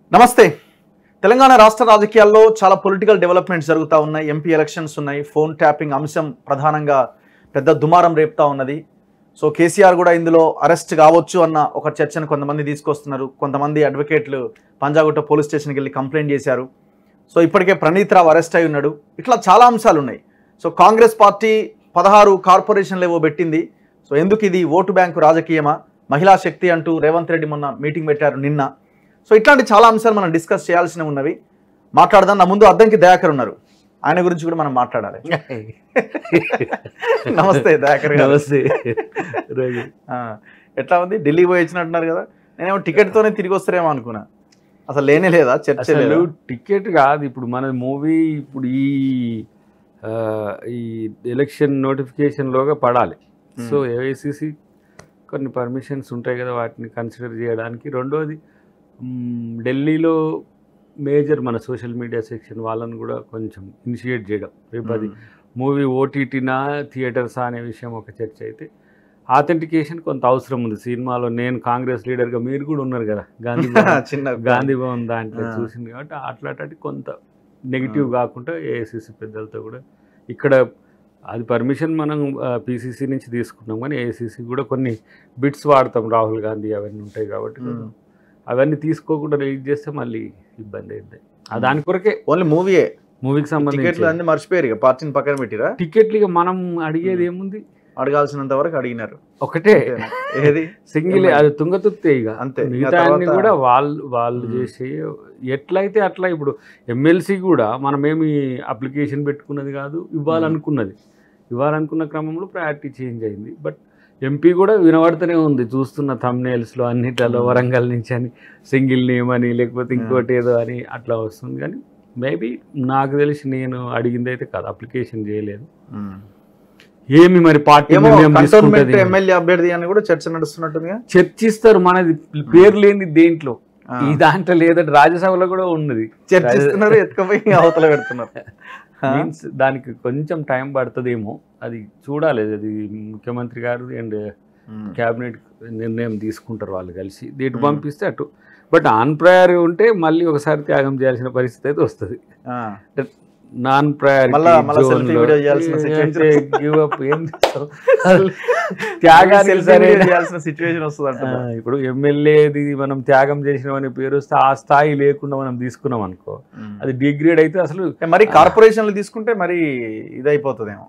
నమస్తే తెలంగాణ రాష్ట్ర రాజకీయాల్లో చాలా పొలిటికల్ డెవలప్మెంట్స్ జరుగుతూ ఉన్నాయి ఎంపీ ఎలక్షన్స్ ఉన్నాయి ఫోన్ ట్యాపింగ్ అంశం ప్రధానంగా పెద్ద దుమారం రేపుతా ఉన్నది సో కేసీఆర్ కూడా ఇందులో అరెస్ట్ కావచ్చు అన్న ఒక చర్చను కొంతమంది తీసుకొస్తున్నారు కొంతమంది అడ్వకేట్లు పంజాగుట్ట పోలీస్ స్టేషన్కి వెళ్ళి కంప్లైంట్ చేశారు సో ఇప్పటికే ప్రణీత్ రావు అరెస్ట్ అయి ఉన్నాడు ఇట్లా చాలా అంశాలు ఉన్నాయి సో కాంగ్రెస్ పార్టీ పదహారు కార్పొరేషన్లు ఏవో పెట్టింది సో ఎందుకు ఇది ఓటు బ్యాంకు రాజకీయమా మహిళా శక్తి అంటూ రేవంత్ రెడ్డి మొన్న మీటింగ్ పెట్టారు నిన్న సో ఇట్లాంటి చాలా అంశాలు మనం డిస్కస్ చేయాల్సినవి ఉన్నవి మాట్లాడదాం నా ముందు అద్దంకి దయాకర్ ఉన్నారు ఆయన గురించి కూడా మనం మాట్లాడాలి నమస్తే దయాకర్ గారు నమస్తే రవి. ఆ, ఎట్లా ఉంది ఢిల్లీ పోయి వచ్చినట్టున్నారు కదా నేనేమో టికెట్తోనే తిరిగి వస్తారేమో అనుకున్నా అసలు లేనే లేదా చర్చ అసలు లేదా టికెట్ కాదు ఇప్పుడు మన మూవీ ఇప్పుడు ఈ ఆ, ఈ ఎలక్షన్ నోటిఫికేషన్ లోగా పడాలి Hmm. సో ఏఐసిసి కొన్ని పర్మిషన్స్ ఉంటాయి కదా వాటిని కన్సిడర్ చేయడానికి రెండోది మ్, ఢిల్లీలో మేజర్ మన సోషల్ మీడియా సెక్షన్ వాళ్ళని కూడా కొంచెం ఇనిషియేట్ చేయడం రేపు అది మూవీ ఓటీటీనా థియేటర్సా అనే విషయం ఒక చర్చ అయితే ఆథెంటికేషన్ కొంత అవసరం ఉంది సినిమాలో నేను కాంగ్రెస్ లీడర్గా మీరు కూడా ఉన్నారు కదా గాంధీ భవన్ చిన్న గాంధీ భవన్ దాంట్లో ఆ. చూసింది కాబట్టి అట్లాంటి కొంత నెగిటివ్ కాకుండా ఏఐసిసి పెద్దలతో కూడా ఇక్కడ అది పర్మిషన్ మనం పీసీసీ నుంచి తీసుకున్నాం కానీ ఏఐసిసి కూడా కొన్ని బిట్స్ వాడతాం రాహుల్ గాంధీ అవన్నీ ఉంటాయి కాబట్టి మ్మ్. అవన్నీ తీసుకోకుండా రిలీజ్ చేస్తే మళ్ళీ ఇబ్బంది అయింది ఆ దాని కొరకే ఓన్లీ మూవీయే మూవీకి టికెట్లు సంబంధించి అన్ని మర్చిపోయారు ఇక పార్టీని పక్కన పెట్టిరా టికెట్లు ఇక మనం అడిగేది ఏముంది అడగాల్సినంత వరకు అడిగినారు ఒకటే అంతేనా? ఏది సింగిల్ ఏమై- అది తుంగతుర్తే ఇక అంతే. ఇక మిగతా అన్ని తర్వాత- కూడా వాళ్ళు వాళ్ళు మ్మ్. చేసే ఎట్లయితే అట్లా ఇప్పుడు ఎమ్మెల్సీ కూడా మనమేమి అప్లికేషన్ పెట్టుకున్నది కాదు ఇవ్వాలనుకున్నది ఇవ్వాలనుకున్న క్రమంలో ప్రయారిటీ చేంజ్ అయింది బట్ ఎంపీ కూడా వినబడుతూనే ఉంది చూస్తున్న thumbnails లో అన్నిట్లలో మ్మ్. వరంగల్ నుంచి అని సింగిల్ నేమ్ అని లేకపోతే ఇంకోటి ఏదో అని అట్లా వస్తుంది కానీ మేబీ నాకు తెలిసి నేను అడిగింది అయితే కాదు అప్లికేషన్ చేయలేదు ఏమి మరి పార్టీ ఏమో నిర్ణయం కంటోన్మెంట్ తీసుకుంటది? ఎమ్మెల్యే అభ్యర్థి అని కూడా చర్చ నడుస్తున్నట్టుందిగా చర్చిస్తారు మనది పేరు లేని దేంట్లో ఆ. ఈ దాంట్లో లేదంటే రాజ్యసభలో కూడా ఉన్నది చర్చిస్తున్నారు ఎత్తుకపోయి అవతల పెడుతున్నారు ఆ? మీన్స్ దానికి కొంచెం టైం పడుతుందేమో అది చూడాలి అది ముఖ్యమంత్రి గారు అండ్ ఉమ్. క్యాబినెట్ నిర్ణయం తీసుకుంటారు వాళ్ళు కలిసి ఇటు Hmm. పంపిస్తే అటు బట్ ఆన్ ప్రయర్ ఉంటే మళ్ళీ ఒకసారి త్యాగం చేయాల్సిన పరిస్థితి అయితే వస్తుంది ఆ. నాన్ ప్రయారిటీ మళ్ళా- మళ్ళా selfie video చేయాల్సిన situation గివ్ అప్ ఏం చేస్తావు? త్యాగానికి Selfie సరైన video చేయాల్సిన సిచ్యువేషన్ వస్తుంది ఆ, అంటున్నారు. ఇప్పుడు ఎమ్మెల్యేది మనం త్యాగం చేసిన అనే పేరు వస్తే ఆ స్థాయి లేకుండా మనం తీసుకున్నాం అనుకో ఉమ్. అది డిగ్రేడ్ అయితే అసలు ఏ, మరి కార్పొరేషన్లు తీసుకుంటే మరి ఇదైపోతుందేమో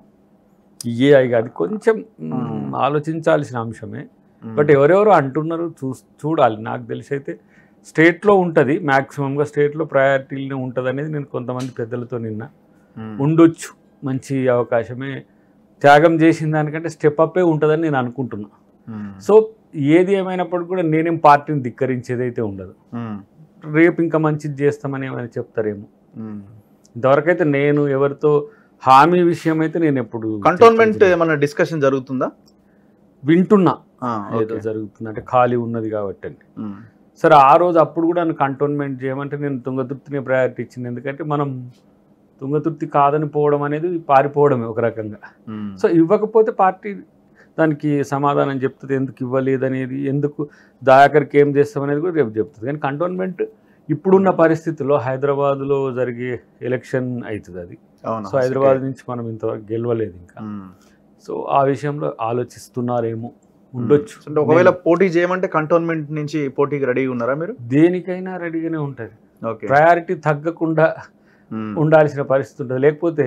ఏ ఇక అది కొంచెం మ్, Hmm. ఆలోచించాల్సిన అంశమే ఉమ్. బట్ ఎవరెవరు అంటున్నారు చూ చూడాలి నాకు తెలిసి అయితే స్టేట్లో ఉంటుంది మ్యాక్సిమంగా స్టేట్లో ప్రయారిటీలోనే ఉంటుంది అనేది నేను కొంతమంది పెద్దలతో నిన్న ఉమ్. ఉండొచ్చు మంచి అవకాశమే త్యాగం చేసిన దానికంటే స్టెప్ అప్పే ఉంటుందని నేను అనుకుంటున్నా ఉమ్. సో ఏది ఏమైనప్పటికీ కూడా నేనేం పార్టీని ధిక్కరించేది అయితే ఉండదు ఉమ్. రేపు ఇంకా మంచిది చేస్తామని ఏమైనా చెప్తారేమో ఉమ్. ఇంతవరకైతే నేను ఎవరితో హామీ విషయం అయితే నేను ఎప్పుడు కంటోన్మెంట్ చర్చించలేదు. ఏమన్నా డిస్కషన్ జరుగుతుందా వింటున్నా ఆ, ఏదో ఓకే. జరుగుతుంది అంటే ఖాళీ ఉన్నది కాబట్టి అండి ఉమ్. సరే ఆ రోజు అప్పుడు కూడా నన్ను కంటోన్మెంట్ చేయమంటే నేను తుంగతుర్తిని ప్రయారిటీ ఇచ్చింది ఎందుకంటే మనం తుంగతుర్తి కాదని పోవడం అనేది పారిపోవడమే ఒక రకంగా ఉమ్. సో ఇవ్వకపోతే పార్టీ దానికి సమాధానం చెప్తుంది ఎందుకు ఇవ్వలేదు అనేది ఎందుకు దయాకర్కి ఏం చేస్తాం అనేది కూడా రేపు చెప్తుంది కానీ కంటోన్మెంట్ ఇప్పుడున్న పరిస్థితుల్లో హైదరాబాద్లో జరిగే ఎలక్షన్ అవుతుంది అది అవునా? సో హైదరాబాద్ నుంచి మనం ఇంతవరకు గెలవలేదు ఇంకా ఉమ్. సో ఆ విషయంలో ఆలోచిస్తున్నారేమో ఉండొచ్చు అంటే ఒకవేళ పోటీ చేయమంటే కంటోన్మెంట్ నుంచి పోటీకి రెడీగా ఉన్నారా మీరు దేనికైనా రెడీగానే ఉంటుంది ఓకే ప్రయారిటీ తగ్గకుండా ఉమ్. ఉండాల్సిన పరిస్థితి ఉంటుంది లేకపోతే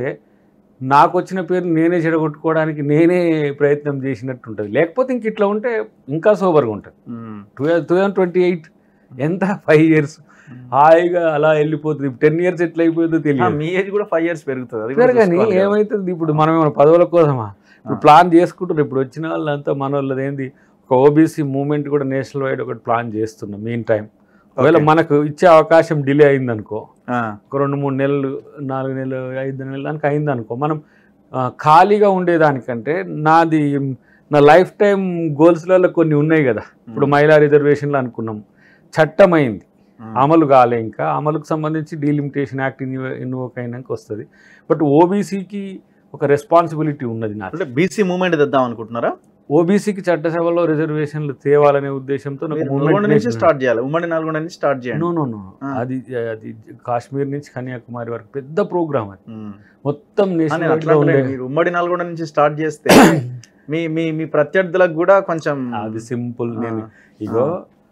నాకు వచ్చిన పేరు నేనే చెడగొట్టుకోవడానికి నేనే ప్రయత్నం చేసినట్టు ఉంటుంది లేకపోతే ఇంక ఇట్లా ఉంటే ఇంకా సోబర్గా ఉంటుంది um. Two two thousand twenty eight ఎంత ఫైవ్ ఇయర్స్ హాయిగా అలా వెళ్ళిపోతుంది టెన్ ఇయర్స్ ఎట్లా అయిపోతుందో ఆ, తెలియదు మీ ఏజ్ కూడా ఫైవ్ ఇయర్స్ పెరుగుతుంది అది కూడా కానీ చూసుకోవాలి కదా. ఏమవుతుంది ఇప్పుడు మనం ఏమైనా పదవుల కోసమా ఇప్పుడు ఆ. ప్లాన్ చేసుకుంటారు ఇప్పుడు వచ్చిన వాళ్ళంతా మన వాళ్ళది ఏంది ఒక ఓబీసీ మూవ్మెంట్ కూడా నేషనల్ వైడ్ ఒకటి ప్లాన్ చేస్తున్నాం మెయిన్ టైం ఒకవేళ Okay. మనకు ఇచ్చే అవకాశం డిలే అయిందనుకో ఆ, ఒక రెండు మూడు నెలలు నాలుగు నెలలు ఐదు నెలలు దానికి అయింది అనుకో మనం ఆ, ఖాళీగా ఉండేదానికంటే నాది నా లైఫ్ టైం గోల్స్లలో కొన్ని ఉన్నాయి కదా ఇప్పుడు మహిళా రిజర్వేషన్లు అనుకున్నాం చట్టం అయింది ఉమ్. అమలు కాలే ఇంకా అమలుకు సంబంధించి డీలిమిటేషన్ యాక్ట్ ఇన్వో ఇన్వోక్ అయినాక వస్తుంది బట్ ఓబీసీకి ఒక రెస్పాన్సిబిలిటీ ఉన్నది నాకు అంటే బీసీ మూవ్మెంట్ తెద్దాం అనుకుంటున్నారా ఓబీసీకి చట్టసభలో రిజర్వేషన్లు తేవాలనే ఉద్దేశంతో మీరు నల్గొండ నుంచి స్టార్ట్ చేయాలి ఉమ్మడి నల్గొండ నుంచి స్టార్ట్ చేయండి నో నో నో ఆ. అది అది కాశ్మీర్ నుంచి కన్యాకుమారి వరకు పెద్ద ప్రోగ్రామ్ అది ఉమ్. మొత్తం ఆ, నేను నేషనల్ అట్లా ఉండే అంటలేను. మీరు ఉమ్మడి నల్గొండ నుంచి స్టార్ట్ చేస్తే మీ మీ మీ ప్రత్యర్థులకు కూడా కొంచెం అది సింపుల్ ఆ, నేను ఇగో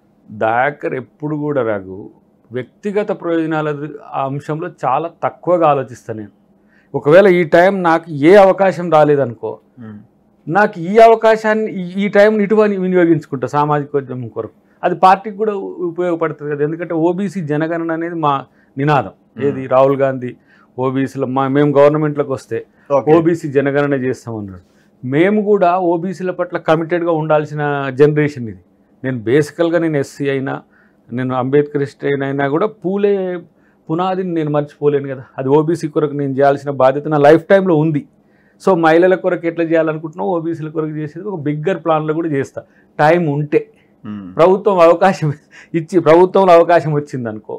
దాకర్ ఎప్పుడు కూడా రాగు వ్యక్తిగత ప్రయోజనాల ఆ అంశంలో చాలా తక్కువగా ఆలోచిస్తాను నేను ఒకవేళ ఈ టైం నాకు ఏ అవకాశం రాలేదనుకో ఉమ్. నాకు ఈ అవకాశాన్ని ఈ- ఈ టైంని ఇటువంటి వినియోగించుకుంటా సామాజిక ఉద్యమం కొరకు అది పార్టీకి కూడా ఉ- ఉపయోగపడుతుంది కదా ఎందుకంటే ఓబీసీ జనగణన అనేది మా నినాదం ఏది రాహుల్ గాంధీ ఓబీసీలో మా మేము గవర్నమెంట్లోకి వస్తే ఓకే. ఓబీసీ జనగణన చేస్తామన్నాడు మేము కూడా ఓబీసీల పట్ల కమిటెడ్గా ఉండాల్సిన జనరేషన్ ఇది నేను బేసికల్గా నేను ఎస్సీ అయినా నేను అంబేద్కరిస్ట్ అయినా కూడా పూలే పునాదిని నేను మర్చిపోలేను కదా అది ఓబీసీ కొరకు నేను చేయాల్సిన బాధ్యత నా లైఫ్ టైంలో ఉంది సో మహిళల కొరకు ఎట్లా చేయాలనుకుంటున్నావు ఓబీసీల కొరకు చేసేది ఒక బిగ్గర్ ప్లాన్లో కూడా చేస్తా టైం ఉంటే ఉమ్. ప్రభుత్వం అవకాశం ఇచ్చి ప్రభుత్వంలో అవకాశం వచ్చింది అనుకో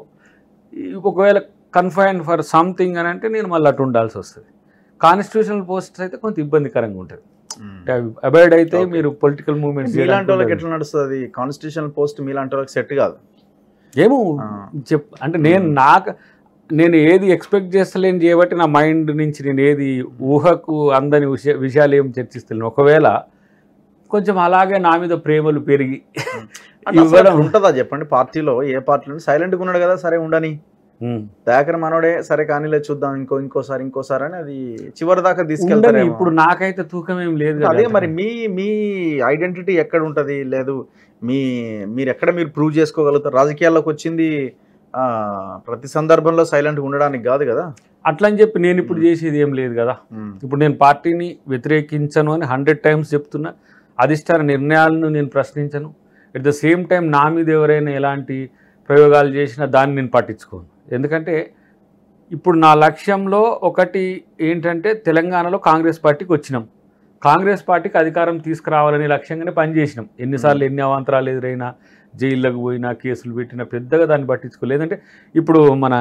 ఒకవేళ కన్ఫైన్ ఫర్ సంథింగ్ అని అంటే నేను మళ్ళీ అటు ఉండాల్సి వస్తుంది కాన్స్టిట్యూషనల్ పోస్ట్స్ అయితే కొంత ఇబ్బందికరంగా ఉంటుంది ఉమ్. అబాయిడ్ అయితే Okay. మీరు పొలిటికల్ మూవ్మెంట్స్ మీలాంటి వాళ్ళకి ఎట్లా నడుస్తుంది కాన్స్టిట్యూషన్ పోస్ట్ మీలాంటి వాళ్ళకి సెట్ కాదు ఏమో ఆ. చెప్ అంటే నేను నాకు నేను ఏది ఎక్స్పెక్ట్ చేస్తలేని చేయబట్టి నా మైండ్ నుంచి నేను ఏది ఊహకు అందని విషయ విషయాలు ఏం చర్చిస్తున్నాను ఒకవేళ కొంచెం అలాగే నా మీద ప్రేమలు పెరిగి అంటే అసలు ఇవ్వడం ఉంటుందా చెప్పండి పార్టీలో ఏ పార్టీలో సైలెంట్గా ఉన్నాడు కదా సరే ఉండని ఉమ్. దయాకర్ మనోడే సరే కానీలే చూద్దాం ఇంకో ఇంకోసారి ఇంకోసారి అని అది చివరి దాకా ఉండని తీసుకెళ్తారు ఇప్పుడు నాకైతే తూకం ఏం లేదు కదా. అదే మరి మీ మీ ఐడెంటిటీ ఎక్కడ ఉంటది లేదు మీ మీరు ఎక్కడ మీరు ప్రూవ్ చేసుకోగలుగుతారు రాజకీయాల్లోకి వచ్చింది ఆ, ప్రతి సందర్భంలో సైలెంట్గా ఉండడానికి కాదు కదా అట్లా అని చెప్పి నేను ఇప్పుడు చేసేది ఏం లేదు కదా ఉమ్. ఇప్పుడు నేను పార్టీని వ్యతిరేకించను అని హండ్రెడ్ టైమ్స్ చెప్తున్నా అధిష్టాన నిర్ణయాలను నేను ప్రశ్నించను ఎట్ ద సేమ్ టైం నా మీద ఎవరైనా ఎలాంటి ప్రయోగాలు చేసినా దాన్ని నేను పట్టించుకోను ఎందుకంటే ఇప్పుడు నా లక్ష్యంలో ఒకటి ఏంటంటే తెలంగాణలో కాంగ్రెస్ పార్టీకి వచ్చినాం కాంగ్రెస్ పార్టీకి అధికారం తీసుకురావాలనే లక్ష్యంగానే పనిచేసినాం ఎన్నిసార్లు ఎన్ని అవాంతరాలు ఎదురైనా జైళ్ళకు పోయినా కేసులు పెట్టినా పెద్దగా దాన్ని పట్టించుకో లేదంటే ఇప్పుడు మన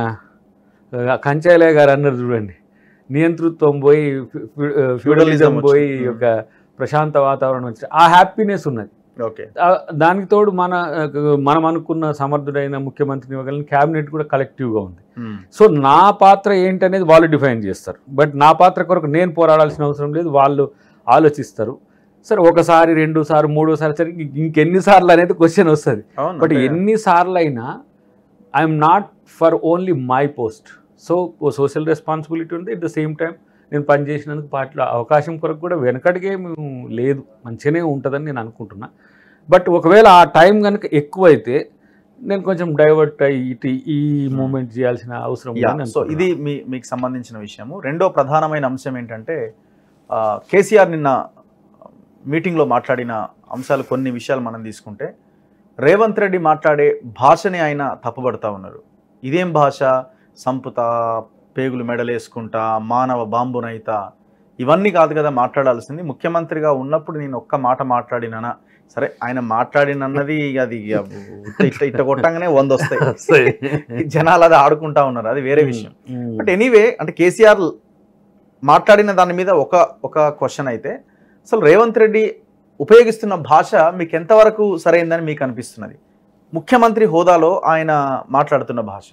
ఆ, కంచాయలయ్య గారు అన్నారు చూడండి నియంతృత్వం పోయి ఫి- ఫి- ఆ, ఫ్యూడలిజం వచ్చింది. పోయి ఉమ్. ఒక ప్రశాంత వాతావరణం వచ్చి ఆ హ్యాపీనెస్ ఉన్నది ఓకే ఆ, దానికి తోడు మన ఆ, మనం అనుకున్న సమర్థుడైన ముఖ్యమంత్రిని ఇవ్వగలిగిన క్యాబినెట్ కూడా కలెక్టివ్గా ఉంది ఉమ్. సో నా పాత్ర ఏంటనేది వాళ్ళు డిఫైన్ చేస్తారు బట్ నా పాత్ర కొరకు నేను పోరాడాల్సిన అవసరం లేదు వాళ్ళు ఆలోచిస్తారు సరే ఒకసారి రెండు సార్లు మూడోసారి సరే ఇంక- ఇంకెన్నిసార్లు అనేది క్వశ్చన్ వస్తుంది అవును బట్ అంటే- ఎన్నిసార్లు అయినా I'm not for only my post so ఓ సోషల్ రెస్పాన్సిబిలిటీ ఉంది ఎట్ ద సేమ్ టైం నేను పనిచేసినందుకు పార్టీలో అవకాశం కొరకు కూడా వెనకడిగే లేదు మంచిగానే ఉంటుందని నేను అనుకుంటున్నా బట్ ఒకవేళ ఆ టైం కనుక ఎక్కువైతే నేను కొంచెం డైవర్ట్ అయ్యి ఇటు ఈ మూమెంట్ చేయాల్సిన అవసరం యా ఉందని సో అనుకుంటున్నా. ఇది మీ మీకు సంబంధించిన విషయము రెండో ప్రధానమైన అంశం ఏంటంటే ఆ, కేసీఆర్ నిన్న మీటింగ్లో మాట్లాడిన అంశాలు కొన్ని విషయాలు మనం తీసుకుంటే రేవంత్ రెడ్డి మాట్లాడే భాషని ఆయన తప్పుపడతా ఉన్నారు ఇదేం భాష సంపుత పేగులు మెడలేసుకుంటా మానవ బాంబునైత ఇవన్నీ కాదు కదా మాట్లాడాల్సింది ముఖ్యమంత్రిగా ఉన్నప్పుడు నేను ఒక్క మాట మాట్లాడినానా సరే ఆయన మాట్లాడినన్నది ఇక అది ఇక ఇట్ట ఇట్ట ఇట్ట కొట్టంగానే వంద వస్తాయి జనాలు అది ఆడుకుంటా ఉన్నారు అది వేరే విషయం ఉమ్. బట్ ఎనీవే అంటే కేసీఆర్ మాట్లాడిన దాని మీద ఒక ఒక క్వశ్చన్ అయితే అసలు రేవంత్ రెడ్డి ఉపయోగిస్తున్న భాష మీకు ఎంతవరకు సరైందని మీకు అనిపిస్తున్నది ముఖ్యమంత్రి హోదాలో ఆయన మాట్లాడుతున్న భాష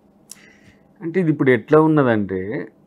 అంటే ఇది ఇప్పుడు ఎట్లా ఉన్నదంటే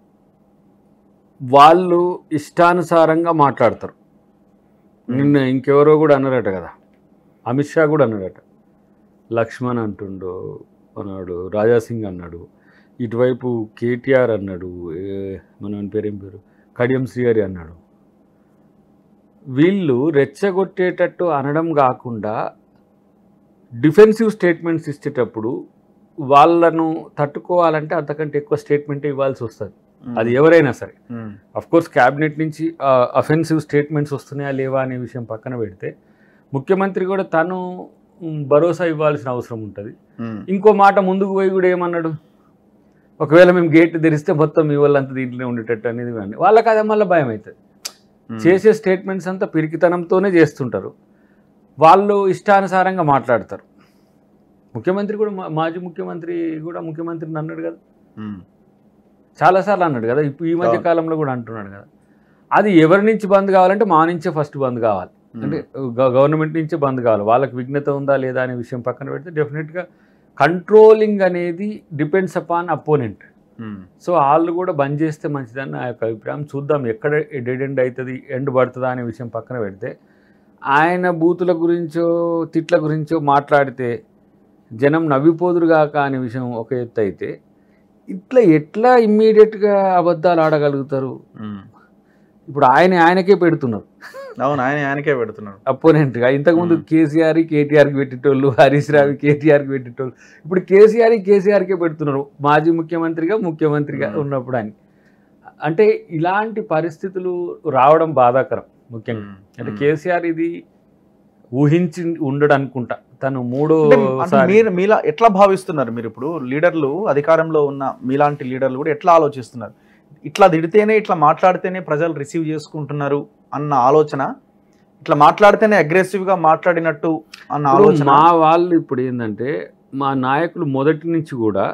వాళ్ళు ఇష్టానుసారంగా మాట్లాడతారు నిన్న ఇంకెవరో కూడా అన్నారట కదా అమిత్ షా కూడా అన్నాడట లక్ష్మణ్ అంటుండు అన్నాడు రాజాసింగ్ అన్నాడు ఇటువైపు కేటీఆర్ అన్నాడు ఏ- మన ఆయన పేరు ఏం పేరు కడియం శ్రీహరి అన్నాడు వీళ్ళు రెచ్చగొట్టేటట్టు అనడం కాకుండా డిఫెన్సివ్ స్టేట్మెంట్స్ ఇచ్చేటప్పుడు వాళ్ళను తట్టుకోవాలంటే అంతకంటే ఎక్కువ స్టేట్మెంట్ ఇవ్వాల్సి వస్తుంది అది ఎవరైనా సరే ఉమ్, అఫ్ కోర్స్ క్యాబినెట్ నుంచి అఫెన్సివ్ స్టేట్మెంట్స్ వస్తున్నాయా లేవా అనే విషయం పక్కన పెడితే ముఖ్యమంత్రి కూడా తను మ్, భరోసా ఇవ్వాల్సిన అవసరం ఉంటుంది ఉమ్, ఇంకో మాట ముందుకు పోయి కూడా ఏమన్నాడు ఒకవేళ మేము గేట్ తెరిస్తే మొత్తం మీ వాళ్ళంతా దీంట్లోనే ఉండేటట్టు అనేది కానీ వాళ్ళకి అదే మళ్ళీ భయం అవుతుంది ఉమ్, చేసే స్టేట్మెంట్స్ అంతా పిరికితనంతోనే చేస్తుంటారు వాళ్ళు ఇష్టానుసారంగా మాట్లాడతారు ముఖ్యమంత్రి కూడా మా- మాజీ ముఖ్యమంత్రి కూడా ముఖ్యమంత్రిని అన్నాడు కదా ఉమ్, చాలాసార్లు అన్నాడు కదా ఇప్పుడు ఈ మధ్య అవును. కాలంలో కూడా అంటున్నాడు కదా అది ఎవరి నుంచి బంద్ కావాలంటే మా నుంచే ఫస్ట్ బంద్ కావాలి అంటే గ- గవర్నమెంట్ నుంచే బంద్ కావాలి వాళ్ళకి విఘ్నత ఉందా లేదా అనే విషయం పక్కన పెడితే డెఫినెట్గా కంట్రోలింగ్ అనేది depends upon opponent um, so వాళ్ళు కూడా బంద్ చేస్తే మంచిదని నా యొక్క అభిప్రాయం చూద్దాం ఎక్కడ డెడ్ ఎండ్ అవుతుంది ఎండ్ పడుతుందా అనే విషయం పక్కన పెడితే ఆయన బూతుల గురించో తిట్ల గురించో మాట్లాడితే జనం నవ్విపోదురు కాక అనే విషయం ఒక ఎత్తు అయితే ఇట్లా ఎట్లా ఇమ్మీడియట్గా అబద్ధాలు ఆడగలుగుతారు ఉమ్. ఇప్పుడు ఆయన ఆయనకే పెడుతున్నారు అవును ఆయన ఆయనకే పెడుతున్నాడు అపోనెంట్గా ఇంతకుముందు మ్మ్. కేసీఆర్ కేటీఆర్కి పెట్టేటోళ్ళు హరీష్ రావు కేటీఆర్కి పెట్టేటోళ్ళు ఇప్పుడు కేసీఆర్ కేసీఆర్కే పెడుతున్నారు మాజీ ముఖ్యమంత్రిగా ముఖ్యమంత్రిగా మ్మ్. ఉన్నప్పుడు అని అంటే ఇలాంటి పరిస్థితులు రావడం బాధాకరం ముఖ్యంగా ఉమ్, అంటే ఉమ్. కేసీఆర్ ఇది ఊహించి ఉండడు అనుకుంటా తను మూడో అంటే అంటే సారి మీరు మీలా ఎట్లా భావిస్తున్నారు మీరు ఇప్పుడు లీడర్లు అధికారంలో ఉన్న మీలాంటి లీడర్లు కూడా ఎట్లా ఆలోచిస్తున్నారు ఇట్లా తిడితేనే ఇట్లా మాట్లాడితేనే ప్రజలు రిసీవ్ చేసుకుంటున్నారు అన్న ఆలోచన ఇట్లా మాట్లాడితేనే aggressive గా మాట్లాడినట్టు అన్న ఇప్పుడు ఆలోచన మా వాళ్ళు ఇప్పుడు ఏంటంటే మా నాయకులు మొదటి నుంచి కూడా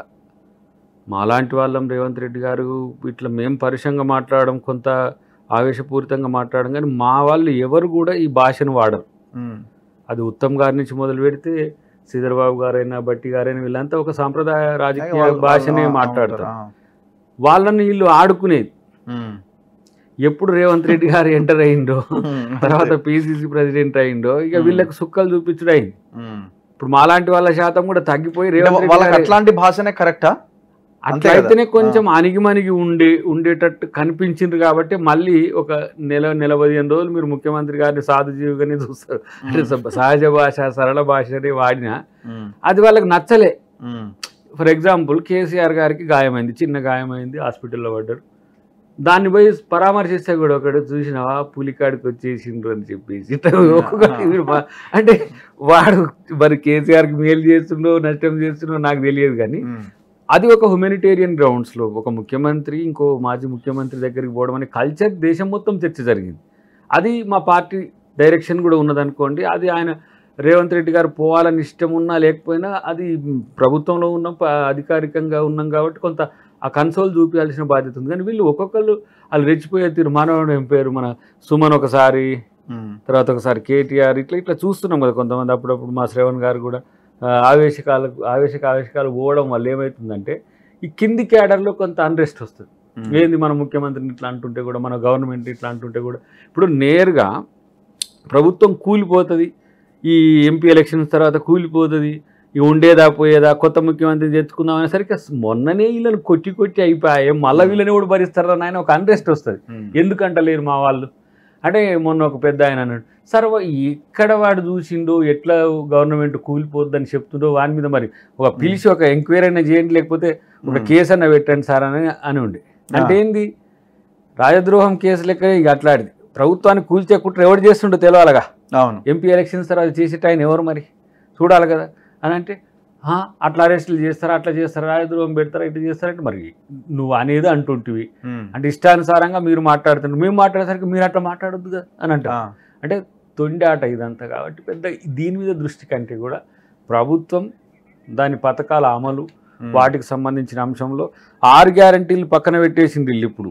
మాలాంటి వాళ్ళం రేవంత్ రెడ్డి గారు ఇట్లా మేము పరుషంగా మాట్లాడడం కొంత ఆవేశపూరితంగా మాట్లాడడం కానీ మా వాళ్ళు ఎవరు కూడా ఈ భాషను వాడరు ఉమ్, అది ఉత్తమ్ గారి నుంచి మొదలు పెడితే శ్రీధర్బాబు గారైనా బట్టి గారైనా వీళ్ళంతా ఒక సాంప్రదాయ రాజకీయ వాళ్ళు- భాషనే వాళ్ళు- మాట్లాడతారు ఆ, వాళ్ళని వీళ్ళు ఆడుకునేది ఉమ్, ఎప్పుడు రేవంత్ రెడ్డి గారు ఎంటర్ అయిండో ఉమ్, తర్వాత పిసిసి ప్రెసిడెంట్ అయిండో ఇక Hmm. వీళ్ళకి సుక్కలు చూపించడం అయింది ఉమ్. ఇప్పుడు మాలాంటి వాళ్ళ శాతం కూడా తగ్గిపోయి అంటే రేవంత్ రెడ్డి వాళ్ళకి గారి- అట్లాంటి భాషనే కరెక్టా అంతే అట్లా కదా? అయితేనే కొంచెం అణిగిమణిగి ఉండే ఉండేటట్టు కనిపించిండ్రు కాబట్టి మళ్ళీ ఒక నెల నెల పదిహేను రోజులు మీరు ముఖ్యమంత్రి గారిని సాధుజీవిగానే చూస్తారు అంటే స- సహజ భాష సరళ భాషని వాడినా ఉమ్, అది వాళ్ళకి నచ్చలే ఉమ్, ఫర్ ఎగ్జాంపుల్ కేసీఆర్ గారికి గాయమైంది చిన్న గాయమైంది హాస్పిటల్లో పడ్డారు దాన్ని పోయి పరామర్శిస్తే కూడా ఒకడు చూసినావా పులికాడికి వచ్చేసిండ్రు అని చెప్పేసి ఇట్లా ఒక్కొక్కటి వీడు మా- అంటే వాడు మరి కేసీఆర్కి మేలు చేస్తుండో నష్టం చేస్తుండో నాకు తెలియదు కానీ ఉమ్, అది ఒక హ్యుమానిటేరియన్ గ్రౌండ్స్లో ఒక ముఖ్యమంత్రి ఇంకో మాజీ ముఖ్యమంత్రి దగ్గరికి పోవడం అనే కల్చర్ దేశం మొత్తం చర్చ జరిగింది అది మా పార్టీ డైరెక్షన్ కూడా ఉన్నదనుకోండి అది ఆయన రేవంత్ రెడ్డి గారు పోవాలని ఇష్టం ఉన్నా లేకపోయినా అది ప్రభుత్వంలో ఉన్నాం ప- అధికారికంగా ఉన్నాం కాబట్టి కొంత ఆ కన్సోల్ చూపించాల్సిన బాధ్యత ఉంది కానీ వీళ్ళు ఒక్కొక్కరు వాళ్ళు రెచ్చిపోయే తీరు మానవుడు ఏం పేరు మన సుమన్ ఒకసారి ఉమ్, తర్వాత ఒకసారి కేటీఆర్ ఇట్లా ఇట్లా చూస్తున్నాం కదా కొంతమంది అప్పుడప్పుడు మా శ్రవణ్ గారు కూడా ఆ, ఆవేశకాలకు ఆవేశక ఆవేశకాలు పోవడం వల్ల ఏమవుతుందంటే ఈ కింది క్యాడర్లో కొంత అన్రెస్ట్ వస్తుంది ఉమ్. ఏంది మన ముఖ్యమంత్రిని ఇట్లా అంటుంటే కూడా మన గవర్నమెంట్ ఇట్లా అంటుంటే కూడా ఇప్పుడు నేరుగా ప్రభుత్వం కూలిపోతుంది ఈ ఎంపీ ఎలక్షన్స్ తర్వాత కూలిపోతుంది ఈ ఉండేదా పోయేదా కొత్త ముఖ్యమంత్రిని తెచ్చుకుందాం అనేసరికి అసలు మొన్ననే వీళ్ళని కొట్టి కొట్టి అయిపోయాయి మళ్ళీ వీళ్ళని కూడా భరిస్తారా నాయన ఒక అన్రెస్ట్ వస్తుంది ఉమ్. ఎందుకంటలేరు మా వాళ్ళు అంటే మొన్న ఒక పెద్ద ఆయన అన్నాడు సార్ వా- ఎక్కడ వాడు చూసిండో ఎట్లా గవర్నమెంట్ కూలిపోద్దని చెప్తుండో వాని మీద మరి ఒక పిలిచి ఒక ఎంక్వైరీ అయినా చేయండి లేకపోతే ఒక ఉమ్. కేసు అన్న పెట్టండి సార్ అని అని ఉండే అంటే ఏంది రాజద్రోహం కేసు లెక్క ఇక అట్లాంటిది ప్రభుత్వాన్ని కూల్చే కుట్ర ఎవరు చేస్తుండో తెలియాలగా అవును ఎంపీ ఎలక్షన్స్ తర్వాత చేసేట ఆయన ఎవరు మరి చూడాలి కదా అని అంటే "ఆ, అట్లా అరెస్టులు చేస్తారా అట్లా చేస్తారా రాజద్రోహం పెడతారా ఇట్లా చేస్తారంటే మరి నువ్వు అనేది అంటుంటివి ఉమ్. అంటే ఇష్టానుసారంగా మీరు మాట్లాడుతున్నారు మేము మాట్లాడేసరికి మీరు అట్లా మాట్లాడొద్దు కదా అని అంటారు ఆ, అంటే తొండి ఆట ఇదంతా కాబట్టి పెద్ద దీని మీద దృష్టి కంటే కూడా ప్రభుత్వం దాని పథకాల అమలు ఉమ్. వాటికి సంబంధించిన అంశంలో ఆరు గ్యారంటీలు పక్కన పెట్టేసింది వీళ్ళు ఇప్పుడు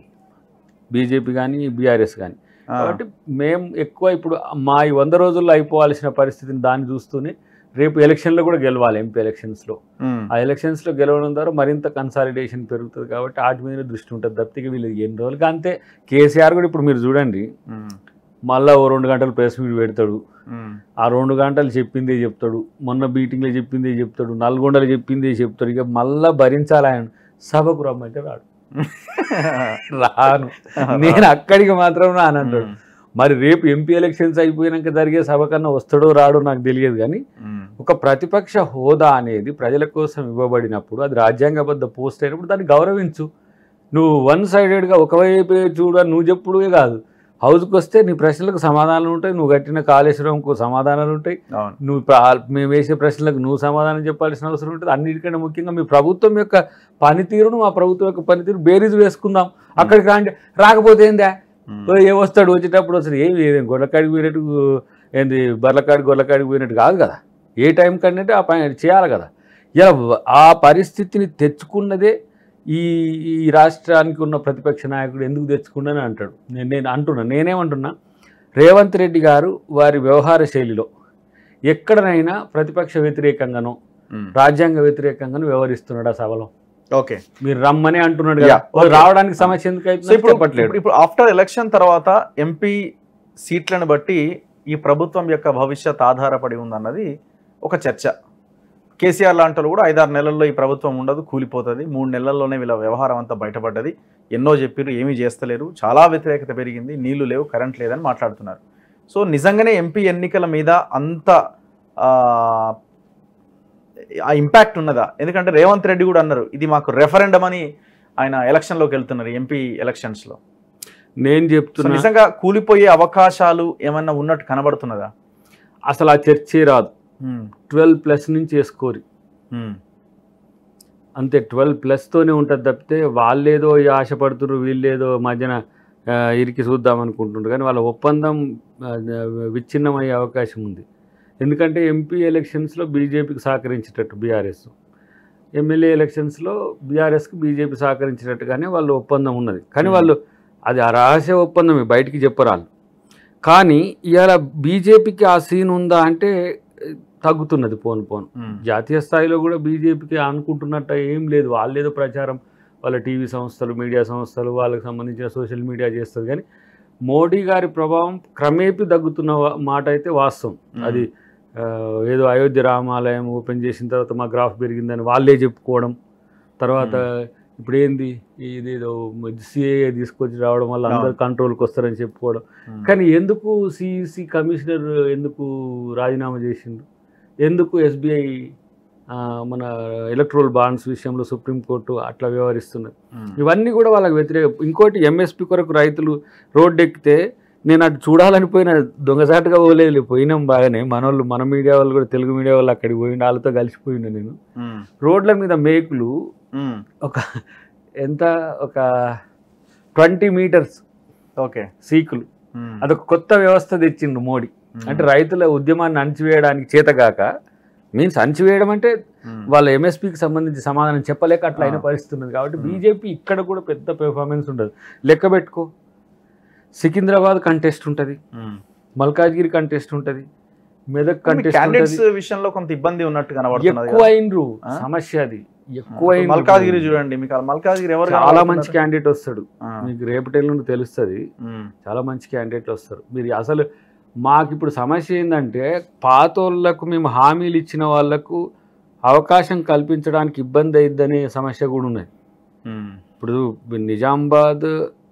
బీజేపీ కానీ బీఆర్ఎస్ కానీ ఆ, కాబట్టి మేము ఎక్కువ ఇప్పుడు మా ఈ వంద రోజుల్లో అయిపోవాల్సిన పరిస్థితిని దాన్ని చూస్తూనే రేపు ఎలక్షన్లో కూడా గెలవాలి ఎంపీ ఎలక్షన్స్లో ఉమ్. ఆ ఎలక్షన్స్లో గెలవడం ద్వారా మరింత కన్సాలిడేషన్ పెరుగుతుంది కాబట్టి వాటి మీద దృష్టి ఉంటుంది తప్పితే వీళ్ళు ఎన్ని రోజులుగా అంతే కేసీఆర్ కూడా ఇప్పుడు మీరు చూడండి ఉమ్. మళ్ళీ ఓ రెండు గంటలు ప్రెస్ మీట్ పెడతాడు ఉమ్. ఆ రెండు గంటలు చెప్పిందే చెప్తాడు మొన్న మీటింగ్లో చెప్పిందే చెప్తాడు నల్గొండలో చెప్పిందే చెప్తాడు ఇక మళ్ళీ భరించాలి ఆయన సభకు రమ్మంటే రాడు రాను నేను అక్కడికి మాత్రం రానంటాడు ఉమ్. మరి రేపు ఎంపీ ఎలక్షన్స్ అయిపోయినాక జరిగే సభ కన్నా వస్తాడో రాడో నాకు తెలియదు కానీ ఉమ్. ఒక ప్రతిపక్ష హోదా అనేది ప్రజల కోసం ఇవ్వబడినప్పుడు అది రాజ్యాంగబద్ధ పోస్ట్ అయినప్పుడు దాన్ని గౌరవించు నువ్వు వన్ సైడెడ్గా ఒకవైపే చూడ నువ్వు చెప్పుడే కాదు హౌస్కి వస్తే నీ ప్రశ్నలకు సమాధానాలు ఉంటాయి నువ్వు కట్టిన కాళేశ్వరంకు సమాధానాలు ఉంటాయి అవును నువ్వు ప్ర- మేము వేసే ప్రశ్నలకు నువ్వు సమాధానం చెప్పాల్సిన అవసరం ఉంటుంది అన్నిటికంటే ముఖ్యంగా మీ ప్రభుత్వం యొక్క పనితీరును మా ప్రభుత్వం యొక్క పనితీరు బేరీజు వేసుకుందాం అక్కడికి రాండి రాకపోతే ఏందా ఉమ్. ఓ ఏ వస్తాడు వచ్చేటప్పుడు వస్తాడు ఏమి ఏదేం గొర్రెకాడికి పోయినట్టు ఏంది బర్లకాడి గొర్రెకాడికి పోయినట్టు కాదు కదా ఏ టైం కంటే ఆ పని చేయాలి కదా ఇలా ఆ పరిస్థితిని తెచ్చుకున్నదే ఈ ఈ రాష్ట్రానికి ఉన్న ప్రతిపక్ష నాయకుడు ఎందుకు తెచ్చుకున్నానని అంటాడు నేను నేను అంటున్నా నేనేమంటున్నా రేవంత్ రెడ్డి గారు వారి వ్యవహార శైలిలో ఎక్కడనైనా ప్రతిపక్ష వ్యతిరేకంగానో ఉమ్. రాజ్యాంగ వ్యతిరేకంగానో వ్యవహరిస్తున్నాడు ఆ సభలో ఓకే మీరు రమ్మనే అంటున్నాడు కదా Yeah, వాళ్ళు okay. రావడానికి సమస్య ఎందుకు సో అవుతుందో ఇప్పుడు చెప్పట్లేడు ఇప్పుడు ఆఫ్టర్ ఎలక్షన్ తర్వాత ఎంపీ సీట్లను బట్టి ఈ ప్రభుత్వం యొక్క భవిష్యత్ ఆధారపడి ఉందన్నది ఒక చర్చ కేసీఆర్ లాంటి వాళ్ళు కూడా ఐదారు నెలల్లో ఈ ప్రభుత్వం ఉండదు కూలిపోతుంది మూడు నెలల్లోనే వీళ్ళ వ్యవహారం అంతా బయటపడ్డది ఎన్నో చెప్పారు ఏమీ చేస్తలేరు చాలా వ్యతిరేకత పెరిగింది నీళ్లు లేవు కరెంట్ లేదని మాట్లాడుతున్నారు సో నిజంగానే ఎంపీ ఎన్నికల మీద అంత ఆ, ఆ ఇంపాక్ట్ ఉన్నదా ఎందుకంటే రేవంత్ రెడ్డి కూడా అన్నారు ఇది మాకు రెఫరెండం అని ఆయన ఎలక్షన్లోకి వెళ్తున్నారు ఎంపీ ఎలక్షన్స్లో నేను సో చెప్తున్నా నిజంగా కూలిపోయే అవకాశాలు ఏమన్నా ఉన్నట్టు కనబడుతున్నదా అసలు ఆ చర్చే రాదు ట్వెల్వ్ ప్లస్ నుంచి వేసుకోరు అంతే ట్వెల్వ్ ప్లస్తోనే ఉంటుంది తప్పితే వాళ్ళేదో ఈ ఆశపడుతున్నారు వీళ్ళేదో మధ్యన ఆ, ఇరికి చూద్దాం అనుకుంటున్నారు కానీ వాళ్ళ ఒప్పందం ఆ, విచ్ఛిన్నమయ్యే అవకాశం ఉంది ఎందుకంటే ఎంపీ ఎలక్షన్స్లో బీజేపీకి సహకరించేటట్టు బీఆర్ఎస్ ఎమ్మెల్యే ఎలక్షన్స్లో బీఆర్ఎస్కి బీజేపీ సహకరించేటట్టుగానే వాళ్ళు ఒప్పందం ఉన్నది కానీ వాళ్ళు అది ఆ రహస్య ఒప్పందమే బయటికి చెప్పరాలు కానీ ఇవాళ బీజేపీకి ఆ సీన్ ఉందా అంటే ఏ, తగ్గుతున్నది పోను పోను జాతీయ స్థాయిలో కూడా బీజేపీకి అనుకుంటున్నట్టు ఏం లేదు వాళ్ళేదో ప్రచారం వాళ్ళ టీవీ సంస్థలు మీడియా సంస్థలు వాళ్ళకి సంబంధించిన సోషల్ మీడియా చేస్తుంది కానీ మోడీ గారి ప్రభావం క్రమేపీ తగ్గుతున్న వా- మాట అయితే వాస్తవం అది ఆ, ఏదో అయోధ్య రామాలయం ఓపెన్ చేసిన తర్వాత మా గ్రాఫ్ పెరిగిందని వాళ్ళే చెప్పుకోవడం తర్వాత ఇప్పుడు ఏంది ఇదేదో సిఏఏ తీసుకొచ్చి రావడం వల్ల అందరు అవును. కంట్రోల్కి వస్తారని చెప్పుకోవడం కానీ ఎందుకు సిఈసి కమిషనర్ ఎందుకు రాజీనామా చేసిండు ఎందుకు ఎస్బీఐ మన ఎలక్ట్రోల్ బాండ్స్ విషయంలో సుప్రీంకోర్టు అట్లా వ్యవహరిస్తున్నది ఇవన్నీ కూడా వాళ్ళకి వ్యతిరేక ఇంకోటి ఎంఎస్పి కొరకు రైతులు రోడ్డు ఎక్కితే నేను అటు చూడాలని పోయిన దొంగసాటుగా పోలేదు పోయినాం బాగానే మన వాళ్ళు మన మీడియా వాళ్ళు కూడా తెలుగు మీడియా వాళ్ళు అక్కడికి పోయిన వాళ్ళతో కలిసిపోయినా నేను రోడ్ల మీద మేకులు ఒక ఎంత ఒక ట్వంటీ మీటర్స్ ఓకే సీకులు అదొక కొత్త వ్యవస్థ తెచ్చిండు మోడీ అంటే రైతుల ఉద్యమాన్ని అణచివేయడానికి చేతగాక మీన్స్ అణచివేయడం అంటే వాళ్ళ ఎంఎస్పీకి సంబంధించి సమాధానం చెప్పలేక అట్లా అయిన ఆ. పరిస్థితి ఉన్నది కాబట్టి Hmm. బీజేపీ ఇక్కడ కూడా పెద్ద పెర్ఫార్మెన్స్ ఉండదు లెక్క పెట్టుకో సికింద్రాబాద్ కంటెస్ట్ ఉంటుంది మల్కాజ్గిరి కంటెస్ట్ ఉంటుంది మెదక్ కంటెస్ట్ క్యాండిడేట్స్ ఉంటుంది విషయంలో కొంత ఇబ్బంది ఉన్నట్టు కనబడుతున్నది ఎక్కువ అయినరు ఆ? సమస్య అది ఎక్కువ ఇప్పుడు అయిండ్రు. మల్కాజ్గిరి చూడండి మీకు ఆ మల్కాజ్గిరి ఎవరు చాలా కనబడుతున్నారు? మంచి క్యాండిడేట్ వస్తాడు ఆ, మీకు రేపటి నుండి తెలుస్తుంది ఉమ్, చాలా మంచి క్యాండిడేట్ వస్తారు మీరు అసలు మాకు ఇప్పుడు సమస్య ఏంటంటే పాతోళ్ళకు మేము హామీలు ఇచ్చిన వాళ్ళకు అవకాశం కల్పించడానికి ఇబ్బంది అయిద్దనే సమస్య కూడా ఉన్నది ఉమ్, ఇప్పుడు నిజామాబాద్